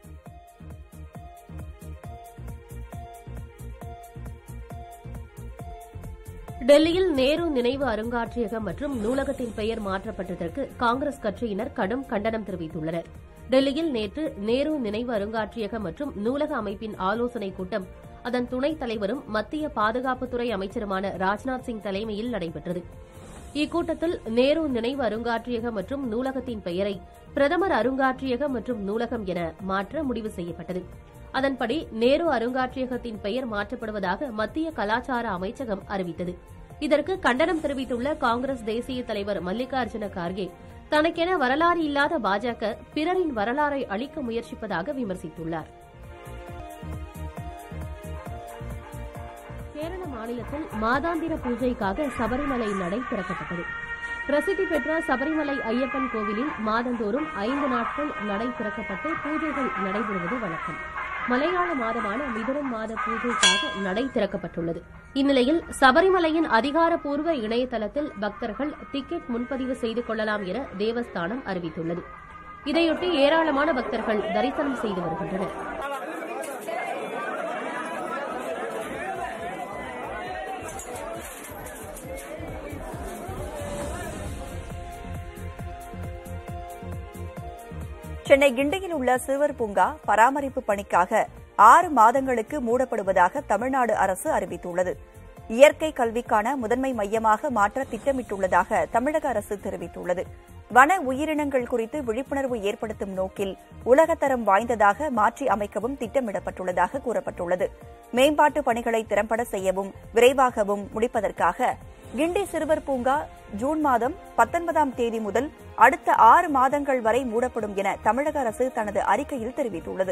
டெல்லியில் நேரு நினைவு அருங்காட்சியகம் மற்றும் நூலகத்தின் பெயர் மாற்றப்பட்டதற்கு காங்கிரஸ் கட்சியினர் கடும் கண்டனம் தெரிவித்துள்ளனர் டெல்லியில் நேற்று நேரு நினைவு அருங்காட்சியகம் மற்றும் நூலக அமைப்பின் ஆலோசனைக் கூட்டம் அதன் துணைத் தலைவரும் மத்திய பாதுகாப்புத்துறை அமைச்சருமான ராஜ்நாத் சிங் தலைமையில் நடைபெற்றது இக்கூட்டத்தில் நேரு நினைவு அருங்காட்சியகம் மற்றும் நூலகத்தின் பெயரை பிரதமர் அருங்காட்சியகம் மற்றும் நூலகம் என மாற்ற முடிவு செய்யப்பட்டது அதன்படி நேரு அருங்காட்சியகத்தின் பெயர் மாற்றப்படுவதாக மத்திய கலாச்சார அமைச்சகம் அறிவித்தது இதற்கு கண்டனம் தெரிவித்துள்ள காங்கிரஸ் தேசிய தலைவர் மல்லிகார்ஜுன கார்கே தனக்கென வரலாறு இல்லாத பாஜக பிறரின் வரலாறை அளிக்க முயற்சிப்பதாக விமர்சித்துள்ளார் கேரள மாநிலத்தில் மாதாந்திர பூஜைக்காக சபரிமலை நடை திறக்கப்பட்டது பிரசித்தி பெற்ற சபரிமலை ஐயப்பன் கோவிலில் மாதந்தோறும் ஐந்து நாட்கள் நடை திறக்கப்பட்டு பூஜைகள் நடைபெறுவது வழக்கம் மலையாள மாதமான மிதுனம் மாத பூஜைக்காக நடை திறக்கப்பட்டுள்ளது இந்நிலையில் சபரிமலையின் அதிகாரப்பூர்வ இணையதளத்தில் பக்தர்கள் டிக்கெட் முன்பதிவு செய்து கொள்ளலாம் என தேவஸ்தானம் அறிவித்துள்ளது இதையொட்டி ஏராளமான பக்தர்கள் தரிசனம் செய்து வருகின்றனர் சென்னை கிண்டியில் உள்ள சிறுவர் பூங்கா பராமரிப்பு பணிக்காக ஆறு மாதங்களுக்கு மூடப்படுவதாக தமிழ்நாடு அரசு அறிவித்துள்ளது இயற்கை கல்விக்கான முதன்மை மையமாக மாற்ற திட்டமிட்டுள்ளதாக தமிழக அரசு தெரிவித்துள்ளது வன உயிரினங்கள் குறித்து விழிப்புணர்வு ஏற்படுத்தும் நோக்கில் உலகத்தரம் வாய்ந்ததாக மாற்றி அமைக்கவும் திட்டமிடப்பட்டுள்ளதாக கூறப்பட்டுள்ளது மேம்பாட்டு பணிகளை திறம்பட செய்யவும் விரைவாகவும் முடிப்பதற்காக கிண்டி சிறுவர் பூங்கா ஜூன் மாதம் பத்தொன்பதாம் தேதி முதல் அடுத்த ஆறு மாதங்கள் வரை மூடப்படும் என தமிழக அரசு தனது அறிக்கையில் தெரிவித்துள்ளது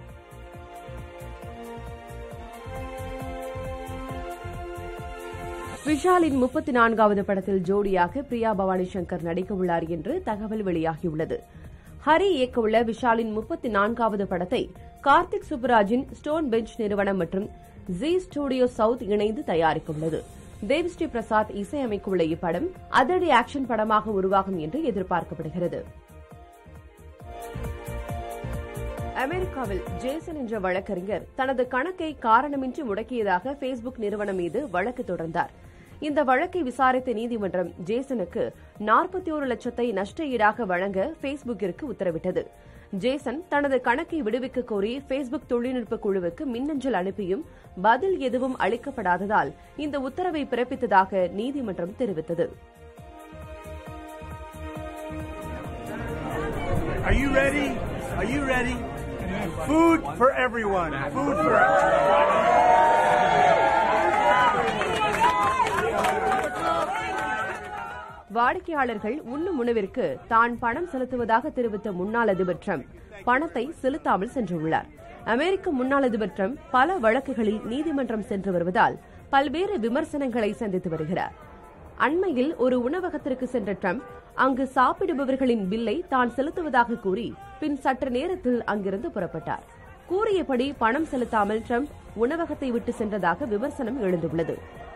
விஷாலின் முப்பத்தி நான்காவது படத்தில் ஜோடியாக பிரியா பவானி சங்கர் நடிக்க உள்ளார் என்று தகவல் வெளியாகியுள்ளது ஹரி இயக்கவுள்ள விஷாலின் முப்பத்தி நான்காவது படத்தை கார்த்திக் சுப்புராஜின் ஸ்டோன் பெஞ்ச் நிறுவனம் மற்றும் ஜி ஸ்டுடியோ சவுத் இணைந்து தயாரிக்கவுள்ளது தேவிஸ்ரீ பிரசாத் இசையமைக்கவுள்ள இப்படம் அதிரடி ஆக்ஷன் படமாக உருவாகும் என்று எதிர்பார்க்கப்படுகிறது அமெரிக்காவில் ஜேசன் என்ற வழக்கறிஞர் தனது கணக்கை காரணமின்றி முடக்கியதாக பேஸ்புக் நிறுவனம் மீது வழக்கு தொடர்ந்தார் இந்த வழக்கை விசாரித்த நீதிமன்றம் ஜேசனுக்கு நாற்பத்தி ஒரு லட்சத்தை நஷ்ட ஈடாக வழங்க பேஸ்புக்கிற்கு உத்தரவிட்டது ஜேசன் தனது கணக்கை விடுவிக்க கோரி பேஸ்புக் தொழில்நுட்ப குழுவுக்கு மின்னஞ்சல் அனுப்பியும் பதில் எதுவும் அளிக்கப்படாததால் இந்த உத்தரவை பிறப்பித்ததாக நீதிமன்றம் தெரிவித்தது Are you ready? Are you ready? Food for everyone. Food for வாடிக்கையாளர்கள் உண்ணும் உணவிற்கு தான் பணம் செலுத்துவதாக தெரிவித்த முன்னாள் அதிபர் ட்ரம்ப் பணத்தை செலுத்தாமல் சென்றுள்ளார் அமெரிக்க முன்னாள் அதிபர் ட்ரம்ப் பல வழக்குகளில் நீதிமன்றம் சென்று வருவதால் பல்வேறு விமர்சனங்களை சந்தித்து வருகிறார் அண்மையில் ஒரு உணவகத்திற்கு சென்ற ட்ரம்ப் அங்கு சாப்பிடுபவர்களின் பில்லை தான் செலுத்துவதாக கூறி பின் சற்று நேரத்தில் அங்கிருந்து புறப்பட்டார் கூறியபடி பணம் செலுத்தாமல் ட்ரம்ப் உணவகத்தை விட்டு சென்றதாக விமர்சனம் எழுந்துள்ளது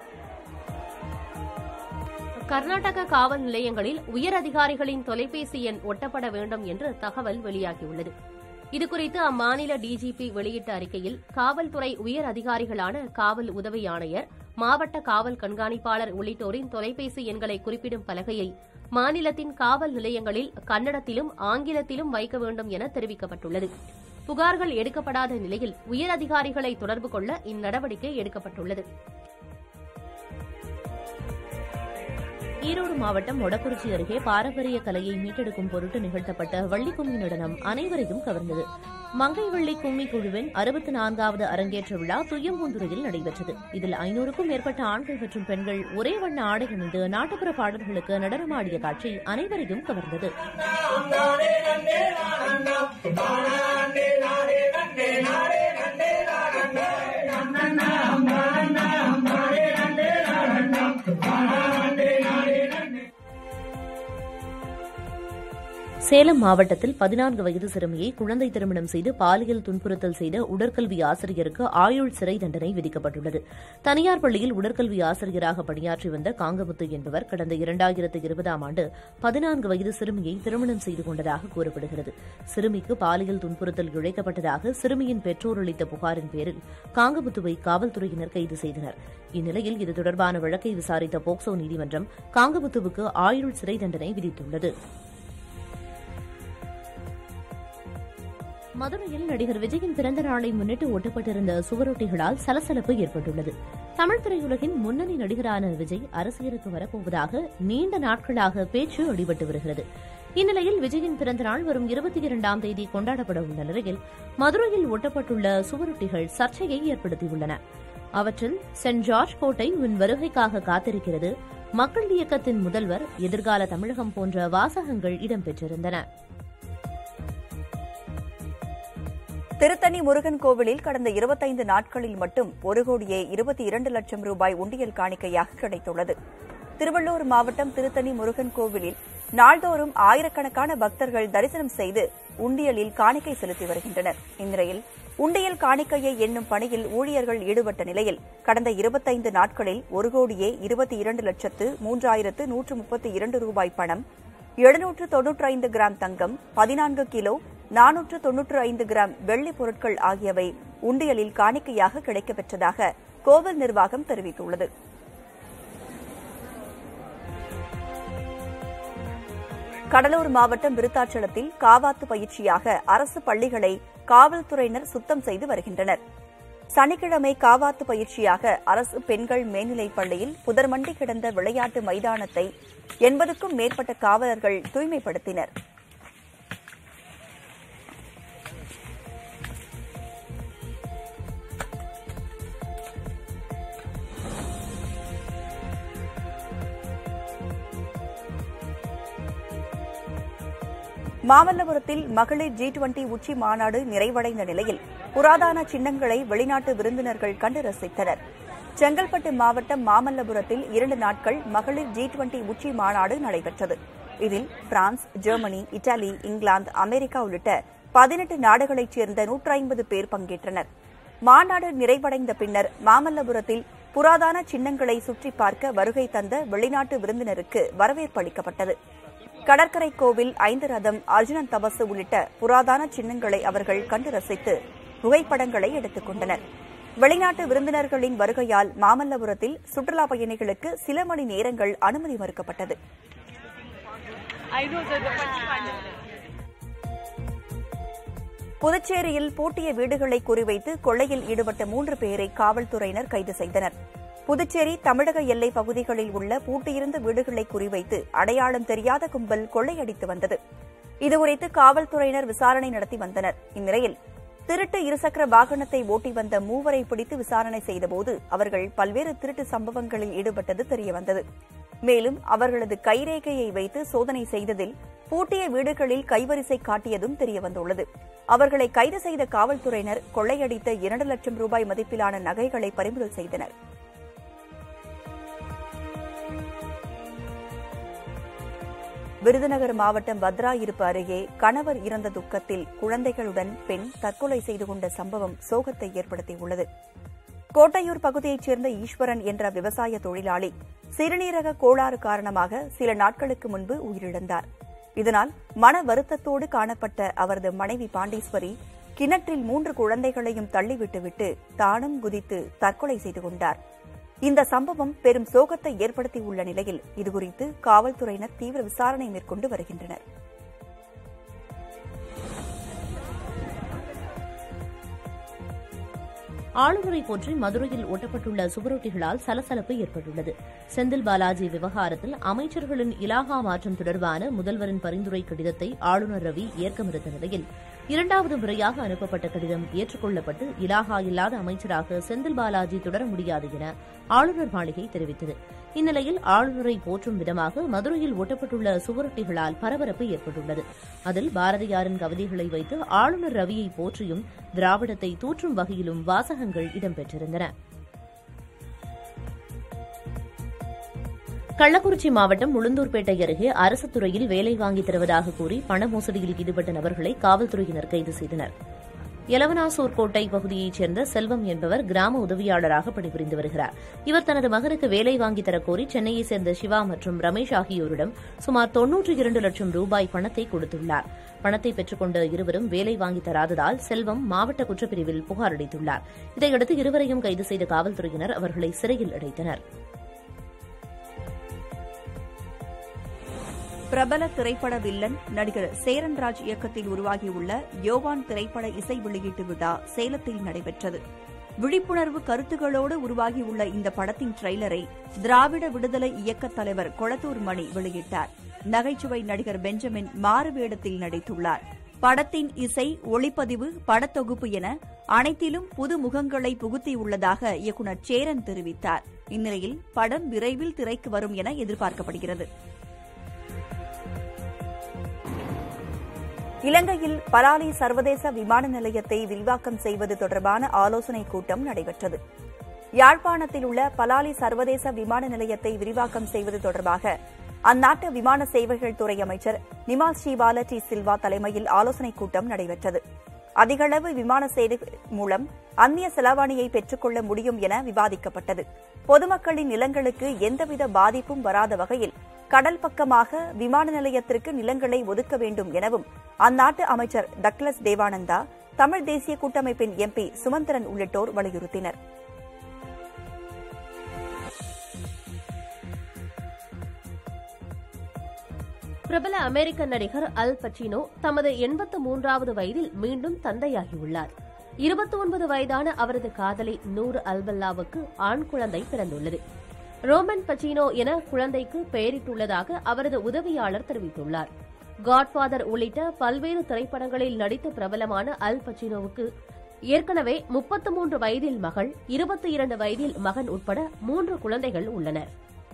கர்நாடக காவல் நிலையங்களில் உயர் அதிகாரிகளின் தொலைபேசி எண் ஒட்டப்பட வேண்டும் என்று தகவல் வெளியாகியுள்ளது இதுகுறித்து அம்மாநில டிஜிபி வெளியிட்ட அறிக்கையில் காவல்துறை உயர் அதிகாரிகளான காவல் உதவி ஆணையர் மாவட்ட காவல் கண்காணிப்பாளர் உள்ளிட்டோரின் தொலைபேசி எண்களை குறிப்பிடும் பலகையை மாநிலத்தின் காவல் நிலையங்களில் கன்னடத்திலும் ஆங்கிலத்திலும் வைக்க வேண்டும் என தெரிவிக்கப்பட்டுள்ளது புகார்கள் எடுக்கப்படாத நிலையில் உயர் அதிகாரிகளை தொடர்பு கொள்ள இந்நடவடிக்கை எடுக்கப்பட்டுள்ளது ஈரோடு மாவட்டம் மொடக்குறிச்சி அருகே பாரம்பரிய கலையை மீட்டெடுக்கும் பொருட்டு நிகழ்த்தப்பட்ட வள்ளிக்கும்மி நடனம் அனைவரையும் கவர்ந்தது மங்கை வள்ளி கும்மி குழுவின் அறுபத்தி நான்காவது அரங்கேற்ற விழா துய்யம்பூந்துறையில் நடைபெற்றது இதில் ஐநூறுக்கும் மேற்பட்ட ஆண்கள் மற்றும் பெண்கள் ஒரே வண்ண ஆடை அணிந்து நாட்டுப்புற பாடல்களுக்கு நடனமாடிய காட்சி அனைவரையும் கவர்ந்தது சேலம் மாவட்டத்தில் பதினான்கு வயது சிறுமியை குழந்தை திருமணம் செய்து பாலியல் துன்புறுத்தல் செய்த உடற்கல்வி ஆசிரியருக்கு ஆயுள் சிறை தண்டனை விதிக்கப்பட்டுள்ளது தனியார் பள்ளியில் உடற்கல்வி ஆசிரியராக பணியாற்றி வந்த காங்கமுத்து என்பவர் கடந்த இரண்டாயிரத்து இருபதாம் ஆண்டு பதினான்கு வயது சிறுமியை திருமணம் செய்து கொண்டதாக கூறப்படுகிறது சிறுமிக்கு பாலியல் துன்புறுத்தல் இழைக்கப்பட்டதாக சிறுமியின் பெற்றோர் அளித்த புகாரின் பேரில் காங்கமுத்துவை காவல்துறையினர் கைது செய்தனர் இந்நிலையில் இது தொடர்பான வழக்கை விசாரித்த போக்சோ நீதிமன்றம் காங்கமுத்துவுக்கு ஆயுள் சிறை தண்டனை விதித்துள்ளது மதுரையில் நடிகர் விஜயின் பிறந்த நாளை முன்னிட்டு ஒட்டப்பட்டிருந்த சுவரொட்டிகளால் சலசலப்பு ஏற்பட்டுள்ளது தமிழ் திரையுலகின் முன்னணி நடிகரான விஜய் அரசியலுக்கு வரப்போவதாக நீண்ட நாட்களாக பேச்சு அடிபட்டு வருகிறது இந்நிலையில் விஜயின் பிறந்த நாள் வரும் இருபத்தி இரண்டாம் தேதி கொண்டாடப்பட உள்ள நிலையில் மதுரையில் ஒட்டப்பட்டுள்ள சுவரொட்டிகள் சர்ச்சையை ஏற்படுத்தியுள்ளன அவற்றில் சென்ட் ஜார்ஜ் கோட்டை உன் வருகைக்காக காத்திருக்கிறது மக்கள் இயக்கத்தின் முதல்வர் எதிர்கால தமிழகம் போன்ற வாசகங்கள் இடம்பெற்றிருந்தன திருத்தணி முருகன் கோவிலில் கடந்த இருபத்தைந்து நாட்களில் மட்டும் ஒரு கோடியே இருபத்தி இரண்டு லட்சம் ரூபாய் உண்டியல் காணிக்கையாக கிடைத்துள்ளது திருவள்ளூர் மாவட்டம் திருத்தணி முருகன் கோவிலில் நாள்தோறும் ஆயிரக்கணக்கான பக்தர்கள் தரிசனம் செய்து உண்டியலில் காணிக்கை செலுத்தி வருகின்றனர் இந்நிலையில் உண்டியல் காணிக்கையை எண்ணும் பணியில் ஊழியர்கள் ஈடுபட்ட நிலையில் கடந்த இருபத்தைந்து நாட்களில் ஒரு கோடியே இருபத்தி இரண்டு லட்சத்து மூன்றாயிரத்து நூற்று முப்பத்தி இரண்டு ரூபாய் பணம் எழுநூற்று தொன்னூற்று ஐந்து கிராம் தங்கம் பதினான்கு கிலோ நானூற்று தொன்னூற்று ஐந்து கிராம் வெள்ளி பொருட்கள் ஆகியவை உண்டியலில் காணிக்கையாக கிடைக்கப்பெற்றதாக கோவில் நிர்வாகம் தெரிவித்துள்ளது கடலூர் மாவட்டம் விருத்தாச்சலத்தில் காவாத்து பயிற்சியாக அரசு பள்ளிகளை காவல்துறையினர் சுத்தம் செய்து வருகின்றனர் சனிக்கிழமை காவாத்து பயிற்சியாக அரசு பெண்கள் மேல்நிலைப் பள்ளியில் புதர்மண்டி கிடந்த விளையாட்டு மைதானத்தை எண்பதுக்கும் மேற்பட்ட காவலர்கள் தூய்மைப்படுத்தினர் மாமல்லபுரத்தில் மகளிர் ஜி டுவெண்டி உச்சி மாநாடு நிறைவடைந்த நிலையில் புராதன சின்னங்களை வெளிநாட்டு விருந்தினர்கள் கண்டு ரசித்தனர் செங்கல்பட்டு மாவட்டம் மாமல்லபுரத்தில் இரண்டு நாட்கள் மகளிர் ஜி டுவெண்டி உச்சி மாநாடு நடைபெற்றது இதில் பிரான்ஸ் ஜெர்மனி இத்தாலி இங்கிலாந்து அமெரிக்கா உள்ளிட்ட பதினெட்டு நாடுகளைச் சேர்ந்த நூற்றி ஐம்பது பேர் பங்கேற்றனர் மாநாடு நிறைவடைந்த பின்னர் மாமல்லபுரத்தில் புராதன சின்னங்களை சுற்றி பார்க்க வருகை தந்த வெளிநாட்டு விருந்தினருக்கு வரவேற்பு அளிக்கப்பட்டது கடற்கரை கோவில் ஐந்து ரதம் அர்ஜுனன் தபசு உள்ளிட்ட புராதன சின்னங்களை அவர்கள் கண்டு ரசித்து புகைப்படங்களை எடுத்துக் கொண்டனர் வெளிநாட்டு விருந்தினர்களின் வருகையால் மாமல்லபுரத்தில் சுற்றுலா பயணிகளுக்கு சில மணி நேரங்கள் அனுமதி மறுக்கப்பட்டது புதுச்சேரியில் பூட்டிய வீடுகளை குறிவைத்து கொள்ளையில் ஈடுபட்ட மூன்று பேரை காவல்துறையினர் கைது செய்தனர் புதுச்சேரி தமிழக எல்லை பகுதிகளில் உள்ள பூட்டியிருந்த வீடுகளை குறிவைத்து அடையாளம் தெரியாத கும்பல் கொள்ளையடித்து வந்தது இதுகுறித்து காவல்துறையினர் விசாரணை நடத்தி வந்தனர் இந்நிலையில் திருட்டு இருசக்கர வாகனத்தை ஓட்டி வந்த மூவரை பிடித்து விசாரணை செய்தபோது அவர்கள் பல்வேறு திருட்டு சம்பவங்களில் ஈடுபட்டது தெரியவந்தது மேலும் அவர்களது கைரேகையை வைத்து சோதனை செய்ததில் பூட்டிய வீடுகளில் கைவரிசை காட்டியதும் தெரியவந்துள்ளது அவர்களை கைது செய்த காவல்துறையினர் கொள்ளையடித்த இரண்டு லட்சம் ரூபாய் மதிப்பிலான நகைகளை பறிமுதல் செய்தனர் விருதுநகர் மாவட்டம் பத்ரா இருப்பு அருகே கணவர் இறந்த துக்கத்தில் குழந்தைகளுடன் பெண் தற்கொலை செய்து கொண்ட சம்பவம் சோகத்தை ஏற்படுத்தியுள்ளது கோட்டையூர் பகுதியைச் சேர்ந்த ஈஸ்வரன் என்ற விவசாய தொழிலாளி சிறுநீரக கோளாறு காரணமாக சில நாட்களுக்கு முன்பு உயிரிழந்தார் இதனால் மன வருத்தத்தோடு காணப்பட்ட அவரது மனைவி பாண்டீஸ்வரி கிணற்றில் மூன்று குழந்தைகளையும் தள்ளிவிட்டுவிட்டு தானும் குதித்து தற்கொலை செய்து கொண்டார் இந்த சம்பவம் பெரும் சோகத்தை ஏற்படுத்தியுள்ள நிலையில் இதுகுறித்து காவல்துறையினர் தீவிர விசாரணை மேற்கொண்டு வருகின்றனர் ஆளுநரை போற்றி மதுரையில் ஒட்டப்பட்டுள்ள சுவரொட்டிகளால் சலசலப்பு ஏற்பட்டுள்ளது செந்தில் பாலாஜி விவகாரத்தில் அமைச்சர்களின் இலாகா மாற்றம் தொடர்பான முதல்வரின் பரிந்துரை கடிதத்தை ஆளுநர் ரவி ஏற்க மறுத்த நிலையில் இரண்டாவது முறையாக அனுப்பப்பட்ட கடிதம் ஏற்றுக்கொள்ளப்பட்டு இலாகா இல்லாத அமைச்சராக செந்தில் பாலாஜி தொடர முடியாது என ஆளுநர் மாளிகை தெரிவித்தது இந்நிலையில் ஆளுநரை போற்றும் விதமாக மதுரையில் ஒட்டப்பட்டுள்ள சுவரொட்டிகளால் பரபரப்பு ஏற்பட்டுள்ளது அதில் பாரதியாரின் கவிதைகளை வைத்து ஆளுநர் ரவியை போற்றியும் திராவிடத்தை தூற்றும் வகையிலும் வாசகங்கள் இடம்பெற்றிருந்தன கள்ளக்குறிச்சி மாவட்டம் உளுந்தூர்பேட்டை அருகே அரசு துறையில் வேலை வாங்கித் தருவதாக கூறி பண மோசடியில் ஈடுபட்ட நபர்களை காவல்துறையினர் கைது செய்தனர் எலவனாசூர் கோட்டை பகுதியைச் சேர்ந்த செல்வம் என்பவர் கிராம உதவியாளராக பணிபுரிந்து வருகிறார் இவர் தனது மகனுக்கு வேலை வாங்கித் தரக்கோரி சென்னையைச் சேர்ந்த சிவா மற்றும் ரமேஷ் ஆகியோரிடம் சுமார் தொன்னூற்றி இரண்டு லட்சம் ரூபாய் பணத்தை கொடுத்துள்ளார் பணத்தை பெற்றுக்கொண்ட இருவரும் வேலை வாங்கித் தராததால் செல்வம் மாவட்ட குற்றப்பிரிவில் புகார் அளித்துள்ளார் இதையடுத்து இருவரையும் கைது செய்த காவல்துறையினர் அவர்களை சிறையில் அடைத்தனர் பிரபல திரைப்பட வில்லன் நடிகர் சேரன்ராஜ் இயக்கத்தில் உருவாகியுள்ள யோவான் திரைப்பட இசை வெளியீட்டு விழா சேலத்தில் நடைபெற்றது விழிப்புணர்வு கருத்துகளோடு உருவாகியுள்ள இந்த படத்தின் ட்ரெய்லரை திராவிட விடுதலை இயக்கத் தலைவர் கொளத்தூர் மணி வெளியிட்டார் நகைச்சுவை நடிகர் பெஞ்சமின் மாறுவேடத்தில் நடித்துள்ளார் படத்தின் இசை ஒளிப்பதிவு படத்தொகுப்பு என அனைத்திலும் புது முகங்களை புகுத்தியுள்ளதாக இயக்குநர் சேரன் தெரிவித்தார் இந்நிலையில் படம் விரைவில் திரைக்கு வரும் என எதிர்பார்க்கப்படுகிறது இலங்கையில் பலாலி சர்வதேச விமான நிலையத்தை விரிவாக்கம் செய்வது தொடர்பான ஆலோசனைக் கூட்டம் நடைபெற்றது யாழ்ப்பாணத்தில் உள்ள பலாலி சர்வதேச விமான நிலையத்தை விரிவாக்கம் செய்வது தொடர்பாக அந்நாட்டு விமான சேவைகள் துறை அமைச்சர் நிமால் ஸ்ரீபால டி சில்வா தலைமையில் ஆலோசனைக் கூட்டம் நடைபெற்றது அதிகளவு விமான சேவை மூலம் அந்நிய செலாவணியை பெற்றுக்கொள்ள முடியும் என விவாதிக்கப்பட்டது பொதுமக்களின் நிலங்களுக்கு எந்தவித பாதிப்பும் வராத வகையில் கடல் பக்கமாக விமான நிலையத்திற்கு நிலங்களை ஒதுக்க வேண்டும் எனவும் அந்நாட்டு அமைச்சர் டக்ளஸ் தேவானந்தா தமிழ் தேசிய கூட்டமைப்பின் எம்பி சுமந்திரன் உள்ளிட்டோர் வலியுறுத்தினர் பிரபல அமெரிக்க நடிகர் அல் பச்சினோ தமது எண்பத்து மூன்றாவது வயதில் மீண்டும் தந்தையாகியுள்ளார் இருபத்தி ஒன்பது வயதான அவரது காதலி நூறு அல்பல்லாவுக்கு ஆண் குழந்தை பிறந்துள்ளது ரோமன் பச்சினோ என குழந்தைக்கு பெயரிட்டுள்ளதாக அவரது உதவியாளர் தெரிவித்துள்ளார் காட்ஃபாதர் உள்ளிட்ட பல்வேறு திரைப்படங்களில் நடித்த பிரபலமான அல் பச்சினோவுக்கு ஏற்கனவே முப்பத்து மூன்று வயதில் மகள் இருபத்தி இரண்டு வயதில் மகன் உட்பட மூன்று குழந்தைகள் உள்ளனர்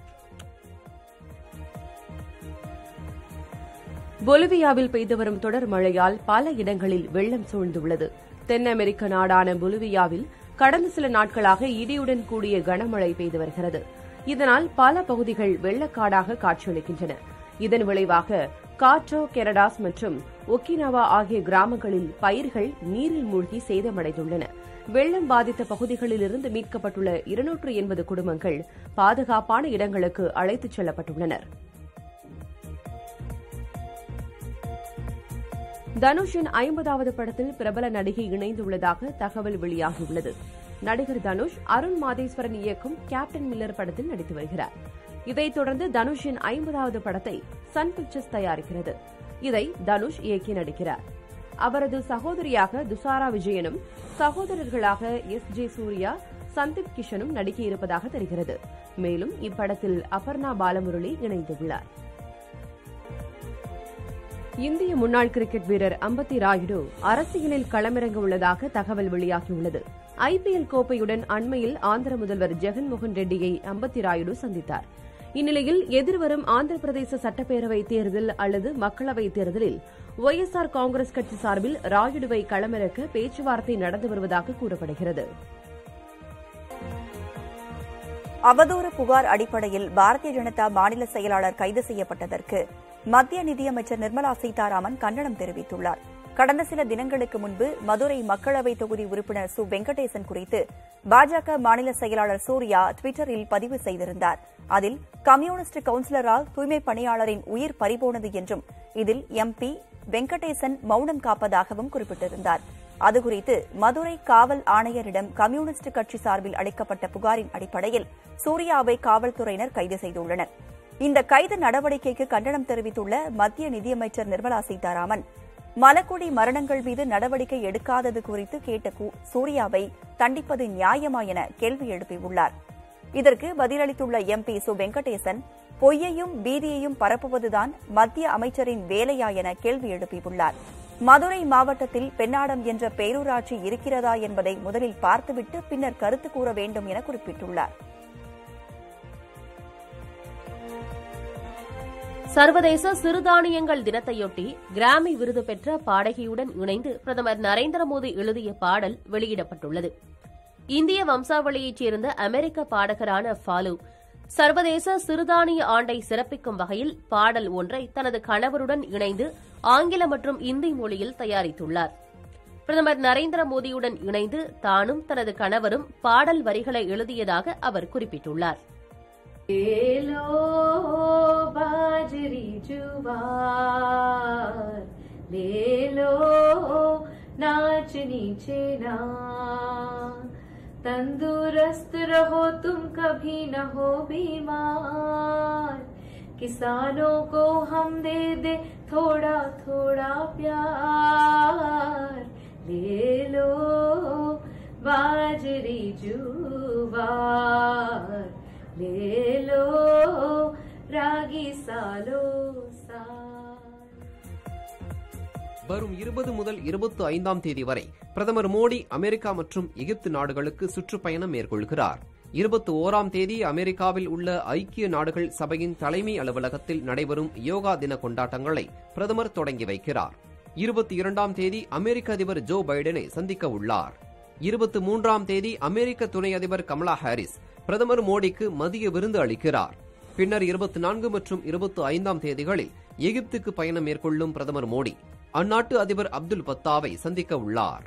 பொலிவியாவில் பெய்து வரும் தொடர் மழையால் பல இடங்களில் வெள்ளம் சூழ்ந்துள்ளது தென் அமெரிக்க நாடான பொலிவியாவில் கடந்த சில நாட்களாக இடியுடன் கூடிய கனமழை பெய்து வருகிறது இதனால் பல பகுதிகள் வெள்ளக்காடாக காட்சியளிக்கின்றன இதன் விளைவாக காற்றோ கெனடாஸ் மற்றும் ஒக்கினவா ஆகிய கிராமங்களில் பயிர்கள் நீரில் மூழ்கி சேதமடைந்துள்ளன வெள்ளம் பாதித்த பகுதிகளிலிருந்து மீட்கப்பட்டுள்ள இருநூற்று எண்பது குடும்பங்கள் பாதுகாப்பான இடங்களுக்கு அழைத்துச் செல்லப்பட்டுள்ளனர் தனுஷின் ஐம்பதாவது படத்தில் பிரபல நடிகை இணைந்துள்ளதாக தகவல் வெளியாகியுள்ளது நடிகர் தனுஷ் அருண் மாதேஸ்வரன் இயக்கும் கேப்டன் மில்லர் படத்தில் நடித்து வருகிறார் இதைத் தொடர்ந்து தனுஷின் ஐம்பதாவது படத்தை சன் பிக்சர்ஸ் தயாரிக்கிறது இதை தனுஷ் இயக்கி நடிக்கிறார் அவரது சகோதரியாக துசாரா விஜயனும் சகோதரர்களாக எஸ் ஜே சூர்யா சந்தீப் கிஷனும் நடிக்க இருப்பதாக தெரிகிறது மேலும் இப்படத்தில் அபர்ணா பாலமுரளி இணைந்துள்ளார் இந்திய முன்னாள் கிரிக்கெட் வீரர் அம்பத்தி ராயுடு அரசியலில் களமிறங்க உள்ளதாக தகவல் வெளியாகியுள்ளது ஐபிஎல் கோப்பையுடன் அண்மையில் ஆந்திர முதல்வர் ஜெகன்மோகன் ரெட்டியை அம்பத்தி ராயுடு சந்தித்தார் இந்நிலையில் எதிர்வரும் ஆந்திர பிரதேச சட்டப்பேரவை தேர்தல் அல்லது மக்களவைத் தேர்தலில் ஒய்எஸ்ஆர் காங்கிரஸ் கட்சி சார்பில் ராயுடுவை களமிறக்க பேச்சுவார்த்தை நடந்து வருவதாக கூறப்படுகிறது அவதூறு புகார் அடிப்படையில் பாரதிய ஜனதா மாநில செயலாளர் கைது செய்யப்பட்டதற்கு மத்திய நிதியமைச்சர் நிர்மலா சீதாராமன் கண்டனம் தெரிவித்துள்ளார் கடந்த சில தினங்களுக்கு முன்பு மதுரை மக்களவை தொகுதி உறுப்பினர் சு வெங்கடேசன் குறித்து பாஜக மாநில செயலாளர் சூர்யா டுவிட்டரில் பதிவு செய்திருந்தார் அதில் கம்யூனிஸ்ட் கவுன்சிலரால் தூய்மை பணியாளரின் உயிர் பறிபோனது என்றும் இதில் எம்பி வெங்கடேசன் மௌனம் காப்பதாகவும் குறிப்பிட்டிருந்தார் அதுகுறித்து மதுரை காவல் ஆணையரிடம் கம்யூனிஸ்ட் கட்சி சார்பில் அளிக்கப்பட்ட புகாரின் அடிப்படையில் சூர்யாவை காவல்துறையினர் கைது செய்துள்ளனர் இந்த கைது நடவடிக்கைக்கு கண்டனம் தெரிவித்துள்ள மத்திய நிதியமைச்சர் நிர்மலா சீதாராமன் மலக்குடி மரணங்கள் மீது நடவடிக்கை எடுக்காதது குறித்து கேட்ட சூர்யாவை தண்டிப்பது நியாயமா என கேள்வி எழுப்பியுள்ளார் இதற்கு பதிலளித்துள்ள எம்பி சு வெங்கடேசன் பொய்யையும் பீதியையும் பரப்புவதுதான் மத்திய அமைச்சரின் வேலையா என கேள்வி எழுப்பியுள்ளார் மதுரை மாவட்டத்தில் பெண்ணாடம் என்ற பேரூராட்சி இருக்கிறதா என்பதை முதலில் பார்த்துவிட்டு பின்னர் கருத்து கூற வேண்டும் என குறிப்பிட்டுள்ளார் சர்வதேச சிறுதானியங்கள் தினத்தையொட்டி கிராமி விருது பெற்ற பாடகியுடன் இணைந்து பிரதமர் நரேந்திர மோடி எழுதிய பாடல் வெளியிடப்பட்டுள்ளது இந்திய வம்சாவளியைச் சேர்ந்த அமெரிக்க பாடகரான ஃபாலு சர்வதேச சிறுதானிய ஆண்டை சிறப்பிக்கும் வகையில் பாடல் ஒன்றை தனது கணவருடன் இணைந்து ஆங்கில மற்றும் இந்தி மொழியில் தயாரித்துள்ளார் பிரதமர் நரேந்திர மோடியுடன் இணைந்து தானும் தனது கணவரும் பாடல் வரிகளை எழுதியதாக அவர் குறிப்பிட்டுள்ளார் लो बाजरी जुवार ले लो नाच नीचे ना तंदुरुस्त रहो तुम कभी न हो बीमार किसानों को हम दे दे थोड़ा थोड़ा प्यार ले लो बाजरी जुवार ले लो रागी सालो साल வரும் இருபது முதல் இருபத்தி ஐந்தாம் தேதி வரை பிரதமர் மோடி அமெரிக்கா மற்றும் எகிப்து நாடுகளுக்கு சுற்றுப்பயணம் மேற்கொள்கிறார் இருபத்தி ஓராம் தேதி அமெரிக்காவில் உள்ள ஐக்கிய நாடுகள் சபையின் தலைமை அலுவலகத்தில் நடைபெறும் யோகா தின கொண்டாட்டங்களை பிரதமர் தொடங்கி வைக்கிறார் இருபத்தி இரண்டாம் தேதி அமெரிக்க அதிபர் ஜோ பைடனை சந்திக்க உள்ளார் இருபத்தி மூன்றாம் தேதி அமெரிக்க துணை அதிபர் கமலா ஹாரிஸ் பிரதமர் மோடிக்கு மதிய விருந்து அளிக்கிறார் பின்னர் இருபத்தி நான்கு மற்றும் இருபத்தி ஐந்தாம் தேதிகளில் எகிப்துக்கு பயணம் மேற்கொள்ளும் பிரதமர் மோடி அந்நாட்டு அதிபர் அப்துல் பத்தாவை சந்திக்க உள்ளார்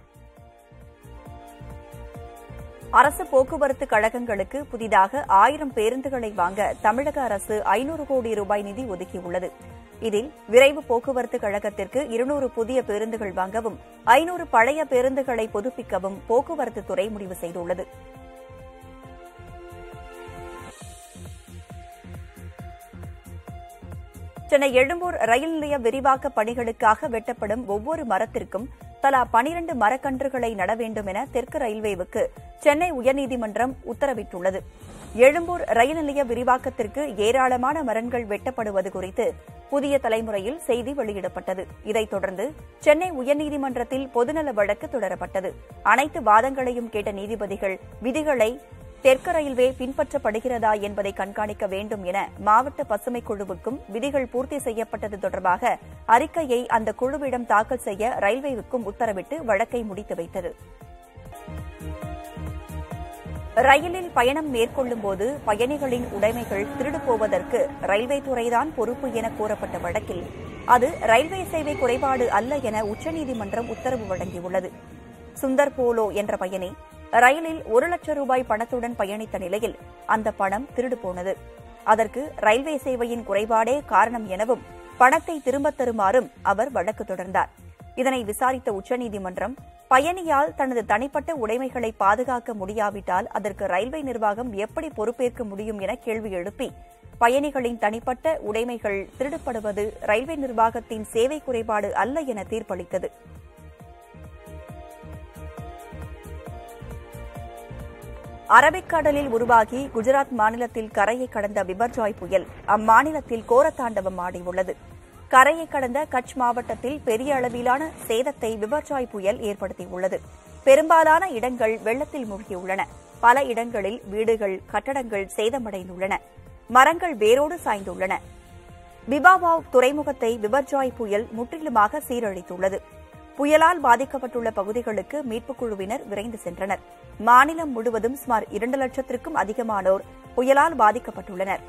அரசு போக்குவரத்து கழகங்களுக்கு புதிதாக ஆயிரம் பேருந்துகளை வாங்க தமிழக அரசு ஐநூறு கோடி ரூபாய் நிதி ஒதுக்கியுள்ளது இதில் விரைவு போக்குவரத்து கழகத்திற்கு இருநூறு புதிய பேருந்துகள் வாங்கவும் ஐநூறு பழைய பேருந்துகளை புதுப்பிக்கவும் போக்குவரத்து துறை முடிவு செய்துள்ளது சென்னை எழும்பூர் ரயில் நிலைய விரிவாக்க பணிகளுக்காக வெட்டப்படும் ஒவ்வொரு மரத்திற்கும் தலா பனிரண்டு மரக்கன்றுகளை நட வேண்டும் என தெற்கு ரயில்வேவுக்கு சென்னை உயர்நீதிமன்றம் உத்தரவிட்டுள்ளது எழும்பூர் ரயில் நிலைய விரிவாக்கத்திற்கு ஏராளமான மரங்கள் வெட்டப்படுவது குறித்து புதிய தலைமுறையில் செய்தி வெளியிடப்பட்டது இதைத் தொடர்ந்து சென்னை உயர்நீதிமன்றத்தில் பொதுநல வழக்கு தொடரப்பட்டது அனைத்து வாதங்களையும் கேட்ட நீதிபதிகள் விதிகளை தெற்கு ரயில்வே பின்பற்றப்படுகிறதா என்பதை கண்காணிக்க வேண்டும் என மாவட்ட பசுமைக் குழுவுக்கும் விதிகள் பூர்த்தி செய்யப்பட்டது தொடர்பாக அறிக்கையை அந்த குழுவிடம் தாக்கல் செய்ய ரயில்வேவுக்கும் உத்தரவிட்டு வழக்கை முடித்து வைத்தது ரயிலில் பயணம் மேற்கொள்ளும் போது பயணிகளின் உடைமைகள் திருடு போவதற்கு ரயில்வே துறைதான் பொறுப்பு என கூறப்பட்ட வழக்கில் அது ரயில்வே சேவை குறைபாடு அல்ல என உச்சநீதிமன்றம் உத்தரவு வழங்கியுள்ளது சுந்தர் போலோ என்ற பயணி ரயிலில் ஒரு லட்சம் ரூபாய் பணத்துடன் பயணித்த நிலையில் அந்த பணம் திருடு போனது அதற்கு ரயில்வே சேவையின் குறைபாடே காரணம் எனவும் பணத்தை திரும்பத் தருமாறும் அவர் வழக்கு தொடர்ந்தார் இதனை விசாரித்த உச்சநீதிமன்றம் பயணியால் தனது தனிப்பட்ட உடைமைகளை பாதுகாக்க முடியாவிட்டால் அதற்கு ரயில்வே நிர்வாகம் எப்படி பொறுப்பேற்க முடியும் என கேள்வி எழுப்பி பயணிகளின் தனிப்பட்ட உடைமைகள் திருடப்படுவது ரயில்வே நிர்வாகத்தின் சேவை குறைபாடு அல்ல என தீர்ப்பளித்தது அரபிக்கடலில் உருவாகி குஜராத் மாநிலத்தில் கரையை கடந்த பிபர்ஜாய் புயல் அம்மாநிலத்தில் கோரத்தாண்டவம் ஆடியுள்ளது கரையை கடந்த கட்ச் மாவட்டத்தில் பெரிய அளவிலான சேதத்தை பிபர்ஜாய் புயல் ஏற்படுத்தியுள்ளது பெரும்பாலான இடங்கள் வெள்ளத்தில் மூழ்கியுள்ளன பல இடங்களில் வீடுகள் கட்டடங்கள் சேதமடைந்துள்ளன மரங்கள் வேரோடு சாய்ந்துள்ளன பிபாவாவ் துறைமுகத்தை பிபர்ஜாய் புயல் முற்றிலுமாக சீரழித்துள்ளது புயலால் பாதிக்கப்பட்டுள்ள பகுதிகளுக்கு மீட்புக் குழுவினர் விரைந்து சென்றனர் மாநிலம் முழுவதும் சுமார் இரண்டு லட்சத்திற்கும் அதிகமானோர் புயலால் பாதிக்கப்பட்டுள்ளனர்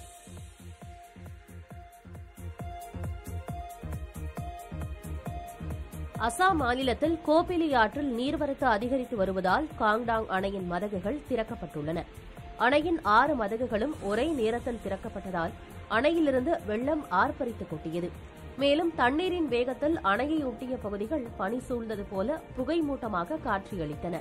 அசாம் மாநிலத்தில் கோபிலி ஆற்றில் நீர்வரத்து அதிகரித்து வருவதால் காங்டாங் அணையின் மதகுகள் திறக்கப்பட்டுள்ளன அணையின் ஆறு மதகுகளும் ஒரே நேரத்தில் திறக்கப்பட்டதால் அணையிலிருந்து வெள்ளம் ஆர்ப்பரித்து கொட்டியது மேலும் தண்ணீரின் வேகத்தில் அணையை ஒட்டிய பகுதிகள் பனி சூழ்ந்தது போல புகை மூட்டமாக காட்சியளித்தன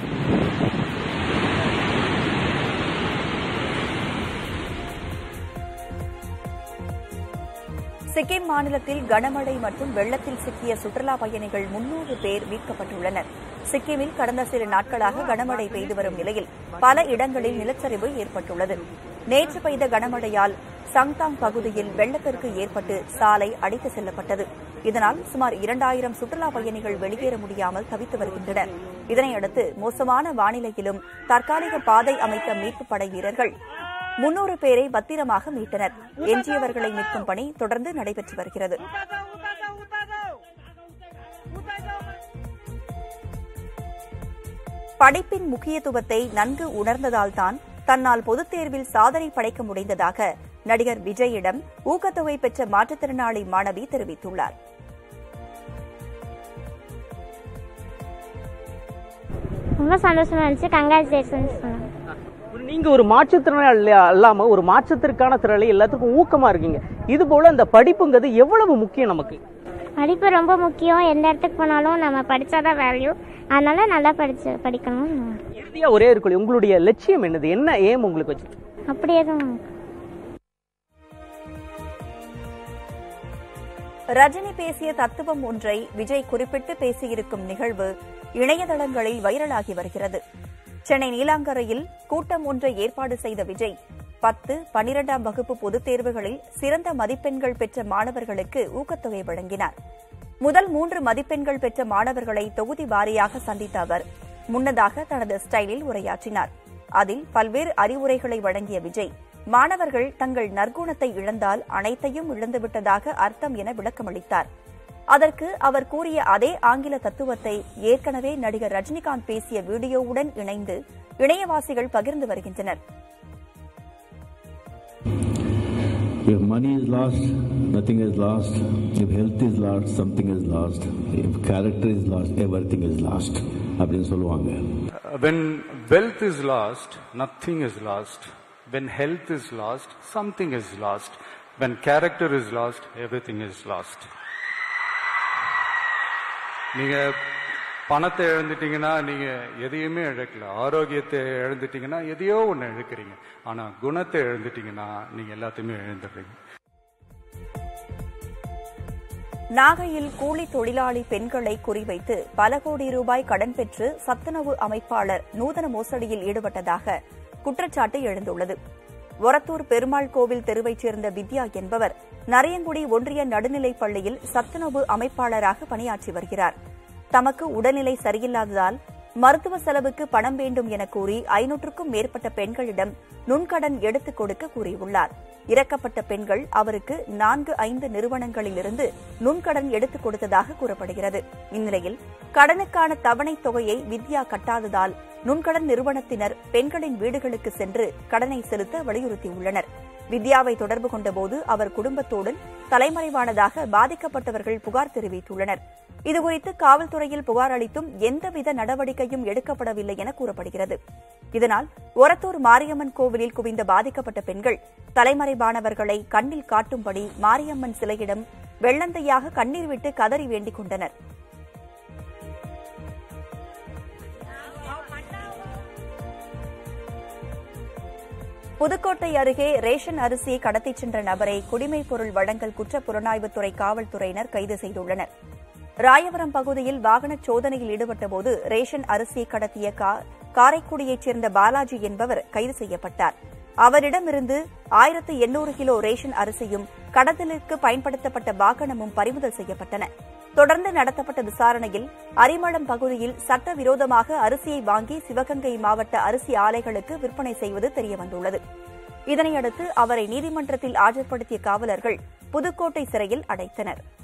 சிக்கிம் மாநிலத்தில் கனமழை மற்றும் வெள்ளத்தில் சிக்கிய சுற்றுலா பயணிகள் முன்னூறு பேர் மீட்கப்பட்டுள்ளனர் சிக்கிமில் கடந்த சில நாட்களாக கனமழை பெய்து வரும் நிலையில் பல இடங்களில் நிலச்சரிவு ஏற்பட்டுள்ளது நேற்று பெய்த கனமழையால் சங்தாங் பகுதியில் வெள்ளப்பெருக்கு ஏற்பட்டு சாலை அடித்து செல்லப்பட்டது இதனால் சுமார் இரண்டாயிரம் சுற்றுலா பயணிகள் வெளியேற முடியாமல் தவித்து வருகின்றனர் இதனையடுத்து மோசமான வானிலையிலும் தற்காலிக பாதை அமைத்த மீட்புப் படை வீரர்கள் முன்னூறு பேரை பத்திரமாக மீட்டனர் எஞ்சியவர்களை மீட்கும் பணி தொடர்ந்து நடைபெற்று வருகிறது படிப்பின் முக்கியத்துவத்தை நன்கு உணர்ந்ததால்தான் தன்னால் பொதுத் தேர்வில் சாதனை படைக்க முடிந்ததாக நடிகர் விஜயிடம் ஊக்கத்தொகை பெற்ற மாற்றுத்திறனாளி மாணவி தெரிவித்துள்ளார் ரொம்ப சந்தோஷமா இருந்துச்சு கங்க்ராச்சுலேஷன்ஸ் சொன்னாங்க நீங்க ஒரு மாற்றுத்திறனாளி அல்லாம ஒரு மாற்றத்திற்கான திறனாளி எல்லாத்துக்கும் ஊக்கமா இருக்கீங்க இது போல இந்த படிப்புங்கிறது எவ்வளவு முக்கியம் நமக்கு படிப்பு ரொம்ப முக்கியம் எந்த இடத்துக்கு போனாலும் நம்ம படிச்சாதான் வேல்யூ அதனால நல்லா படிச்சு படிக்கணும் இறுதியா ஒரே இருக்கொள்ளி உங்களுடைய லட்சியம் என்னது என்ன ஏம் உங்களுக்கு வச்சு அப்படி எதுவும் ரஜினி பேசிய தத்துவம் ஒன்றை விஜய் குறிப்பிட்டு பேசியிருக்கும் நிகழ்வு இணையதளங்களில் வைரலாகி வருகிறது சென்னை நீலாங்கரையில் கூட்டம் ஒன்றை ஏற்பாடு செய்த விஜய் பத்து பனிரெண்டாம் வகுப்பு பொதுத் தேர்வுகளில் சிறந்த மதிப்பெண்கள் பெற்ற மாணவர்களுக்கு ஊக்கத்தொகை வழங்கினார் முதல் மூன்று மதிப்பெண்கள் பெற்ற மாணவர்களை தொகுதி வாரியாக சந்தித்த அவர் முன்னதாக தனது ஸ்டைலில் உரையாற்றினார் அதில் பல்வேறு அறிவுரைகளை வழங்கிய விஜய் மாணவர்கள் தங்கள் நற்குணத்தை இழந்தால் அனைத்தையும் இழந்துவிட்டதாக அர்த்தம் என விளக்கமளித்தார் அதற்கு அவர் கூறிய அதே ஆங்கில தத்துவத்தை ஏற்கனவே நடிகர் ரஜினிகாந்த் பேசிய வீடியோவுடன் இணைந்து இணையவாசிகள் பகிர்ந்து வருகின்றனர் If money is lost, nothing is lost. If health is lost, something is lost. If character is lost, everything is lost. அப்படின்னு சொல்லுவாங்க When wealth is lost, nothing is lost. When health is lost, something is lost. When character is lost, everything is lost. நீங்க பணத்தை இழந்துட்டீங்கன்னா நீங்க எதையுமே இழக்கல ஆரோக்கியத்தை இழந்துட்டீங்கன்னா எதையோ ஒண்ணு இழக்கிறீங்க ஆனா குணத்தை இழந்துட்டீங்கன்னா நீங்க எல்லாத்தையுமே இழந்துடுறீங்க நாகையில் கூலி தொழிலாளி பெண்களை குறிவைத்து பல கோடி ரூபாய் கடன் பெற்று சத்துணவு அமைப்பாளர் நூதன மோசடியில் ஈடுபட்டதாக குற்றச்சாட்டு எழுந்துள்ளது ஒரத்தூர் பெருமாள் கோவில் தெருவைச் சேர்ந்த வித்யா என்பவர் நரையங்குடி ஒன்றிய நடுநிலைப் பள்ளியில் சத்துணவு அமைப்பாளராக பணியாற்றி வருகிறார் தமக்கு உடல்நிலை சரியில்லாததால் மருத்துவ செலவுக்கு பணம் வேண்டும் என கூறி ஐநூற்றுக்கும் மேற்பட்ட பெண்களிடம் நுண்கடன் எடுத்துக் கொடுக்க கூறியுள்ளார் இறக்கப்பட்ட பெண்கள் அவருக்கு நான்கு ஐந்து நிறுவனங்களிலிருந்து நுண்கடன் எடுத்துக் கொடுத்ததாக கூறப்படுகிறது இந்நிலையில் கடனுக்கான தவணைத் தொகையை வித்யா கட்டாததால் நுண்கடன் நிறுவனத்தினர் பெண்களின் வீடுகளுக்கு சென்று கடனை செலுத்த வலியுறுத்தியுள்ளனர் வித்யாவை தொடர்பு கொண்டபோது அவர் குடும்பத்தோடு தலைமறைவானதாக பாதிக்கப்பட்டவர்கள் புகார் தெரிவித்துள்ளனர் இதுகுறித்து காவல்துறையில் புகார் அளித்தும் எந்தவித நடவடிக்கையும் எடுக்கப்படவில்லை என கூறப்படுகிறது இதனால் ஒரத்தூர் மாரியம்மன் கோவிலில் குவிந்த பாதிக்கப்பட்ட பெண்கள் தலைமறைவானவர்களை கண்ணில் காட்டும்படி மாரியம்மன் சிலையிடம் வெள்ளந்தையாக கண்ணீர் விட்டு கதறி வேண்டிக் கொண்டனர் புதுக்கோட்டை அருகே ரேஷன் அரிசியை கடத்திச் சென்ற நபரை குடிமைப் பொருள் வழங்கல் குற்ற புலனாய்வுத்துறை காவல்துறையினர் கைது செய்துள்ளனர் ராயவரம் பகுதியில் வாகன சோதனையில் ஈடுபட்டபோது ரேஷன் அரிசியை கடத்திய காரைக்குடியைச் சேர்ந்த பாலாஜி என்பவர் கைது செய்யப்பட்டார் அவரிடமிருந்து ஆயிரத்து எண்ணூறு கிலோ ரேஷன் அரிசியும் கடத்தலுக்கு பயன்படுத்தப்பட்ட வாகனமும் பறிமுதல் செய்யப்பட்டன தொடர்ந்து நடத்தப்பட்ட விசாரணையில் அரிமளம் பகுதியில் சட்டவிரோதமாக அரிசியை வாங்கி சிவகங்கை மாவட்ட அரிசி ஆலைகளுக்கு விற்பனை செய்வது தெரியவந்துள்ளது இதனையடுத்து அவரை நீதிமன்றத்தில் ஆஜர்படுத்திய காவலர்கள் புதுக்கோட்டை சிறையில் அடைத்தனர்